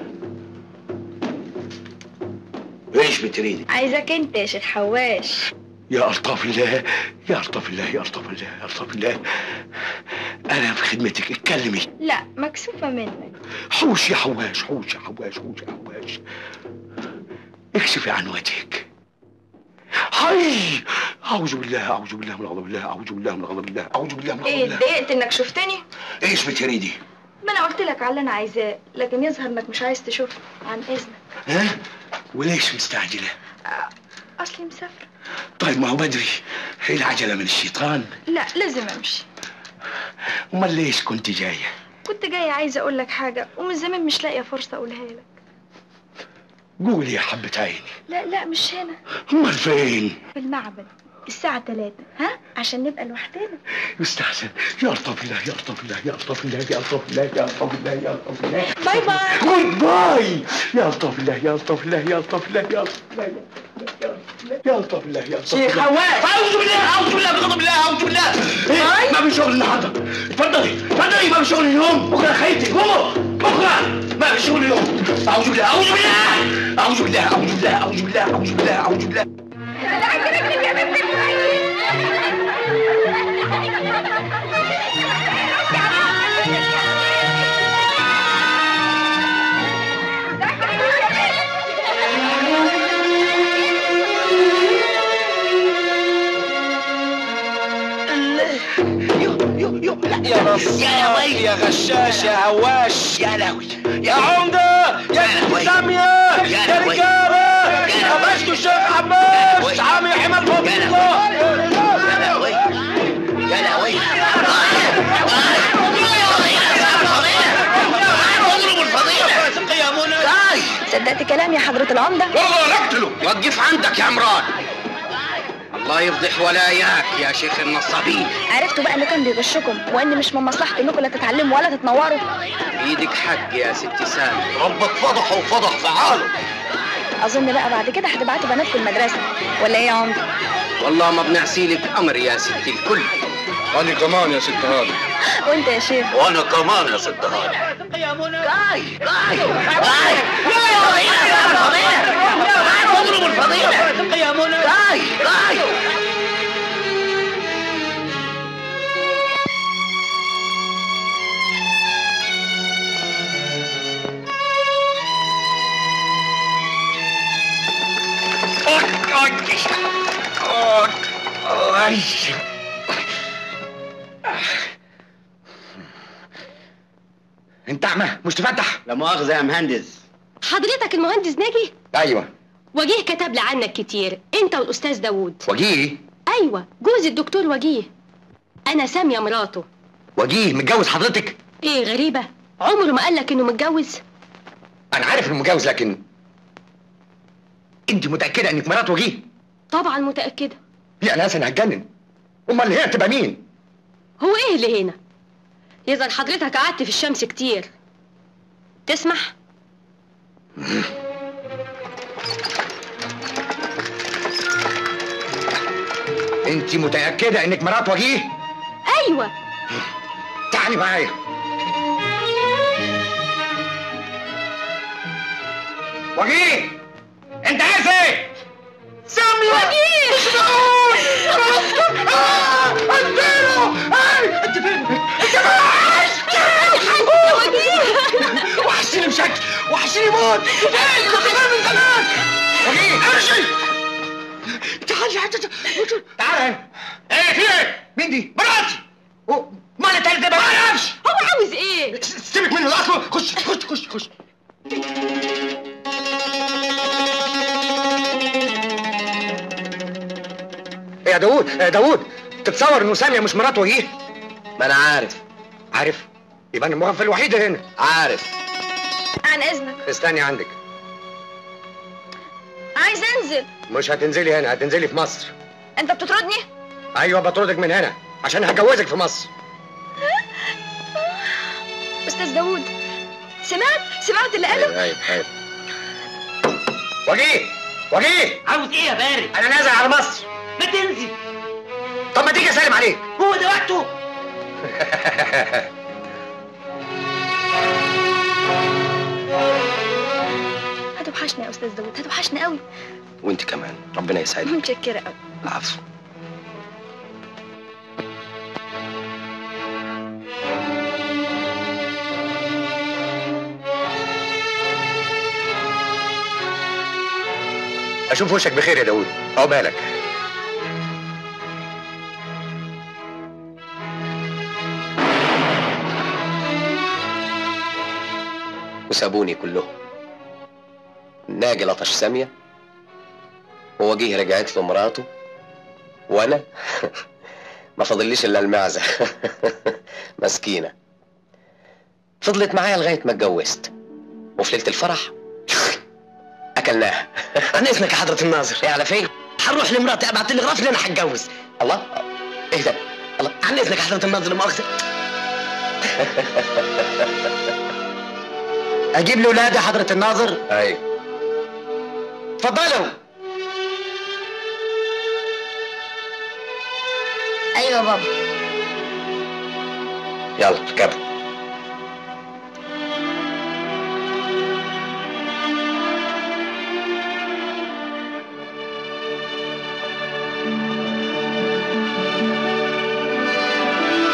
Speaker 7: ايش بتريدي؟
Speaker 6: عايزك انت يا شيخ حواش
Speaker 7: يا ألطاف الله يا ألطاف الله يا ألطاف الله يا ألطاف الله أنا في خدمتك اتكلمي
Speaker 6: لا مكسوفة منك
Speaker 7: حوش يا حواش حوش يا حواش حوش يا حواش اكشفي عن وجهك حي اعوذ بالله اعوذ بالله من غضب الله اعوذ بالله من غضب الله اعوذ بالله من غضب
Speaker 6: ايه
Speaker 7: الله
Speaker 6: اتضايقت انك شفتني
Speaker 7: ايش بتريدي
Speaker 6: ما انا قلت لك على اللي انا عايزاه لكن يظهر انك مش عايز تشوفني عن اذنك
Speaker 7: ها وليش مستعجله
Speaker 6: اصلي مسافره
Speaker 7: طيب ما هو بدري هي العجله من الشيطان
Speaker 6: لا لازم امشي
Speaker 7: امال ليش كنت جايه
Speaker 6: كنت جايه عايزه اقول لك حاجه ومن زمان مش لاقيه فرصه اقولها لك
Speaker 7: قولي يا حبه عيني
Speaker 6: لا لا مش هنا
Speaker 7: امال فين
Speaker 6: في المعبد الساعة 3 ها عشان نبقى لوحدنا
Speaker 7: يستحسن يا لطف الله يا لطف الله يا لطف الله يا لطف الله يا لطف الله يا لطف الله
Speaker 6: باي باي
Speaker 7: جود باي يا لطف الله يا لطف الله يا لطف الله يا لطف الله يا لطف الله يا لطف
Speaker 2: شيخ
Speaker 7: الله.
Speaker 2: حواس.
Speaker 7: اعوذ بالله اعوذ بالله من غضب الله اعوذ بالله إيه؟ ما في شغل النهارده اتفضلي اتفضلي ما في شغل اليوم بكره خيتك بكره بكره ما في شغل اليوم اعوذ بالله اعوذ بالله اعوذ بالله اعوذ بالله اعوذ بالله اعوذ بالله اعوذ بالله
Speaker 2: يا نصاب يا غشاش يا هواش
Speaker 9: يا لهوي
Speaker 2: يا عمدة يا سامية يا رجالة يا باشا الشيخ عباس عامي حماد فضل الله
Speaker 9: يا لهوي يا لهوي اضربوا الفضيلة
Speaker 2: يا منى
Speaker 6: صدقت كلامي يا حضرة العمدة
Speaker 9: والله نقتله وقف عندك يا عمران الله يفضح ولاياك يا شيخ النصابين
Speaker 6: عرفتوا بقى اللي كان بيغشكم وان مش من مصلحته انكم لا تتعلموا ولا تتنوروا
Speaker 9: ايدك حق يا ست سامي
Speaker 14: ربك فضح وفضح فعاله
Speaker 6: اظن بقى بعد كده هتبعتوا بناتكم المدرسة ولا ايه يا عمدة
Speaker 9: والله ما بنعصي لك امر يا ست الكل
Speaker 14: انا كمان يا ست هاني
Speaker 6: وانت يا شيخ
Speaker 14: وانا كمان يا ست هاني
Speaker 9: اضربوا الفضيلة
Speaker 2: يا منى
Speaker 11: انت اعمى مش تفتح
Speaker 3: لا مؤاخذة يا مهندس
Speaker 10: حضرتك المهندس ناجي
Speaker 11: ايوه
Speaker 10: وجيه كتب لي عنك كتير انت والاستاذ داوود
Speaker 11: وجيه
Speaker 10: ايوه جوز الدكتور وجيه انا ساميه مراته
Speaker 11: وجيه متجوز حضرتك
Speaker 10: ايه غريبه عمره ما قالك انه متجوز
Speaker 11: انا عارف انه متجوز لكن انت متاكده انك مرات وجيه
Speaker 10: طبعا متاكده
Speaker 11: يا ناس انا هتجنن امال هي تبقى مين
Speaker 10: هو ايه اللي هنا يظهر حضرتك قعدت في الشمس كتير تسمح
Speaker 11: انت متاكده انك مرات وجيه
Speaker 10: ايوه
Speaker 11: تعالي معايا وجيه انت عايز ايه
Speaker 2: سامية
Speaker 10: وجيه
Speaker 2: اديله انت فين؟ انت وحشني بشكل وحشني موت ايه كنت فين من زمان
Speaker 11: وجيه
Speaker 2: امشي تعالي
Speaker 11: تعالى ايه في ايه مين دي مراتي ما انا تالت ما اعرفش
Speaker 10: هو عاوز ايه
Speaker 11: سيبك منه اصلا خش خش خش خش ايه يا داوود يا داوود تتصور انه ساميه مش مرات وجيه
Speaker 1: ما انا عارف
Speaker 11: عارف يبقى انا المغفل الوحيده هنا
Speaker 1: عارف
Speaker 6: عن اذنك
Speaker 11: استني عندك
Speaker 6: عايز انزل
Speaker 11: مش هتنزلي هنا هتنزلي في مصر
Speaker 6: انت بتطردني
Speaker 11: ايوه بطردك من هنا عشان هجوزك في مصر
Speaker 6: استاذ داوود سمعت سمعت اللي قاله
Speaker 11: ايوه ايوه وجيه وجيه
Speaker 2: عاوز ايه يا بارد؟
Speaker 11: انا نازل على مصر
Speaker 2: ما تنزل
Speaker 11: طب ما تيجي اسلم عليك
Speaker 2: هو ده وقته
Speaker 6: هتوحشني يا استاذ داوود هتوحشني قوي
Speaker 1: وانت كمان ربنا يسعدك
Speaker 6: متشكره قوي
Speaker 1: العفو
Speaker 14: اشوف وشك بخير يا داوود عقبالك
Speaker 1: وسابوني كلهم ناجي لطش سامية ووجيه رجعت له مراته وانا ما فاضليش الا المعزة مسكينة فضلت معايا لغاية ما اتجوزت وفي ليلة الفرح اكلناها
Speaker 2: عن اذنك يا حضره الناظر
Speaker 1: ايه على فين؟
Speaker 2: هروح لمراتي ابعت تلغراف ان انا هتجوز
Speaker 1: الله ايه ده؟
Speaker 2: الله عن اذنك يا حضره الناظر لا مؤاخذه اجيب لي ولادي يا حضره الناظر
Speaker 1: ايوه
Speaker 2: اتفضلوا
Speaker 6: ايوه بابا
Speaker 1: يلا اركبوا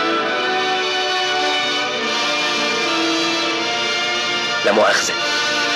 Speaker 1: لا مؤاخذة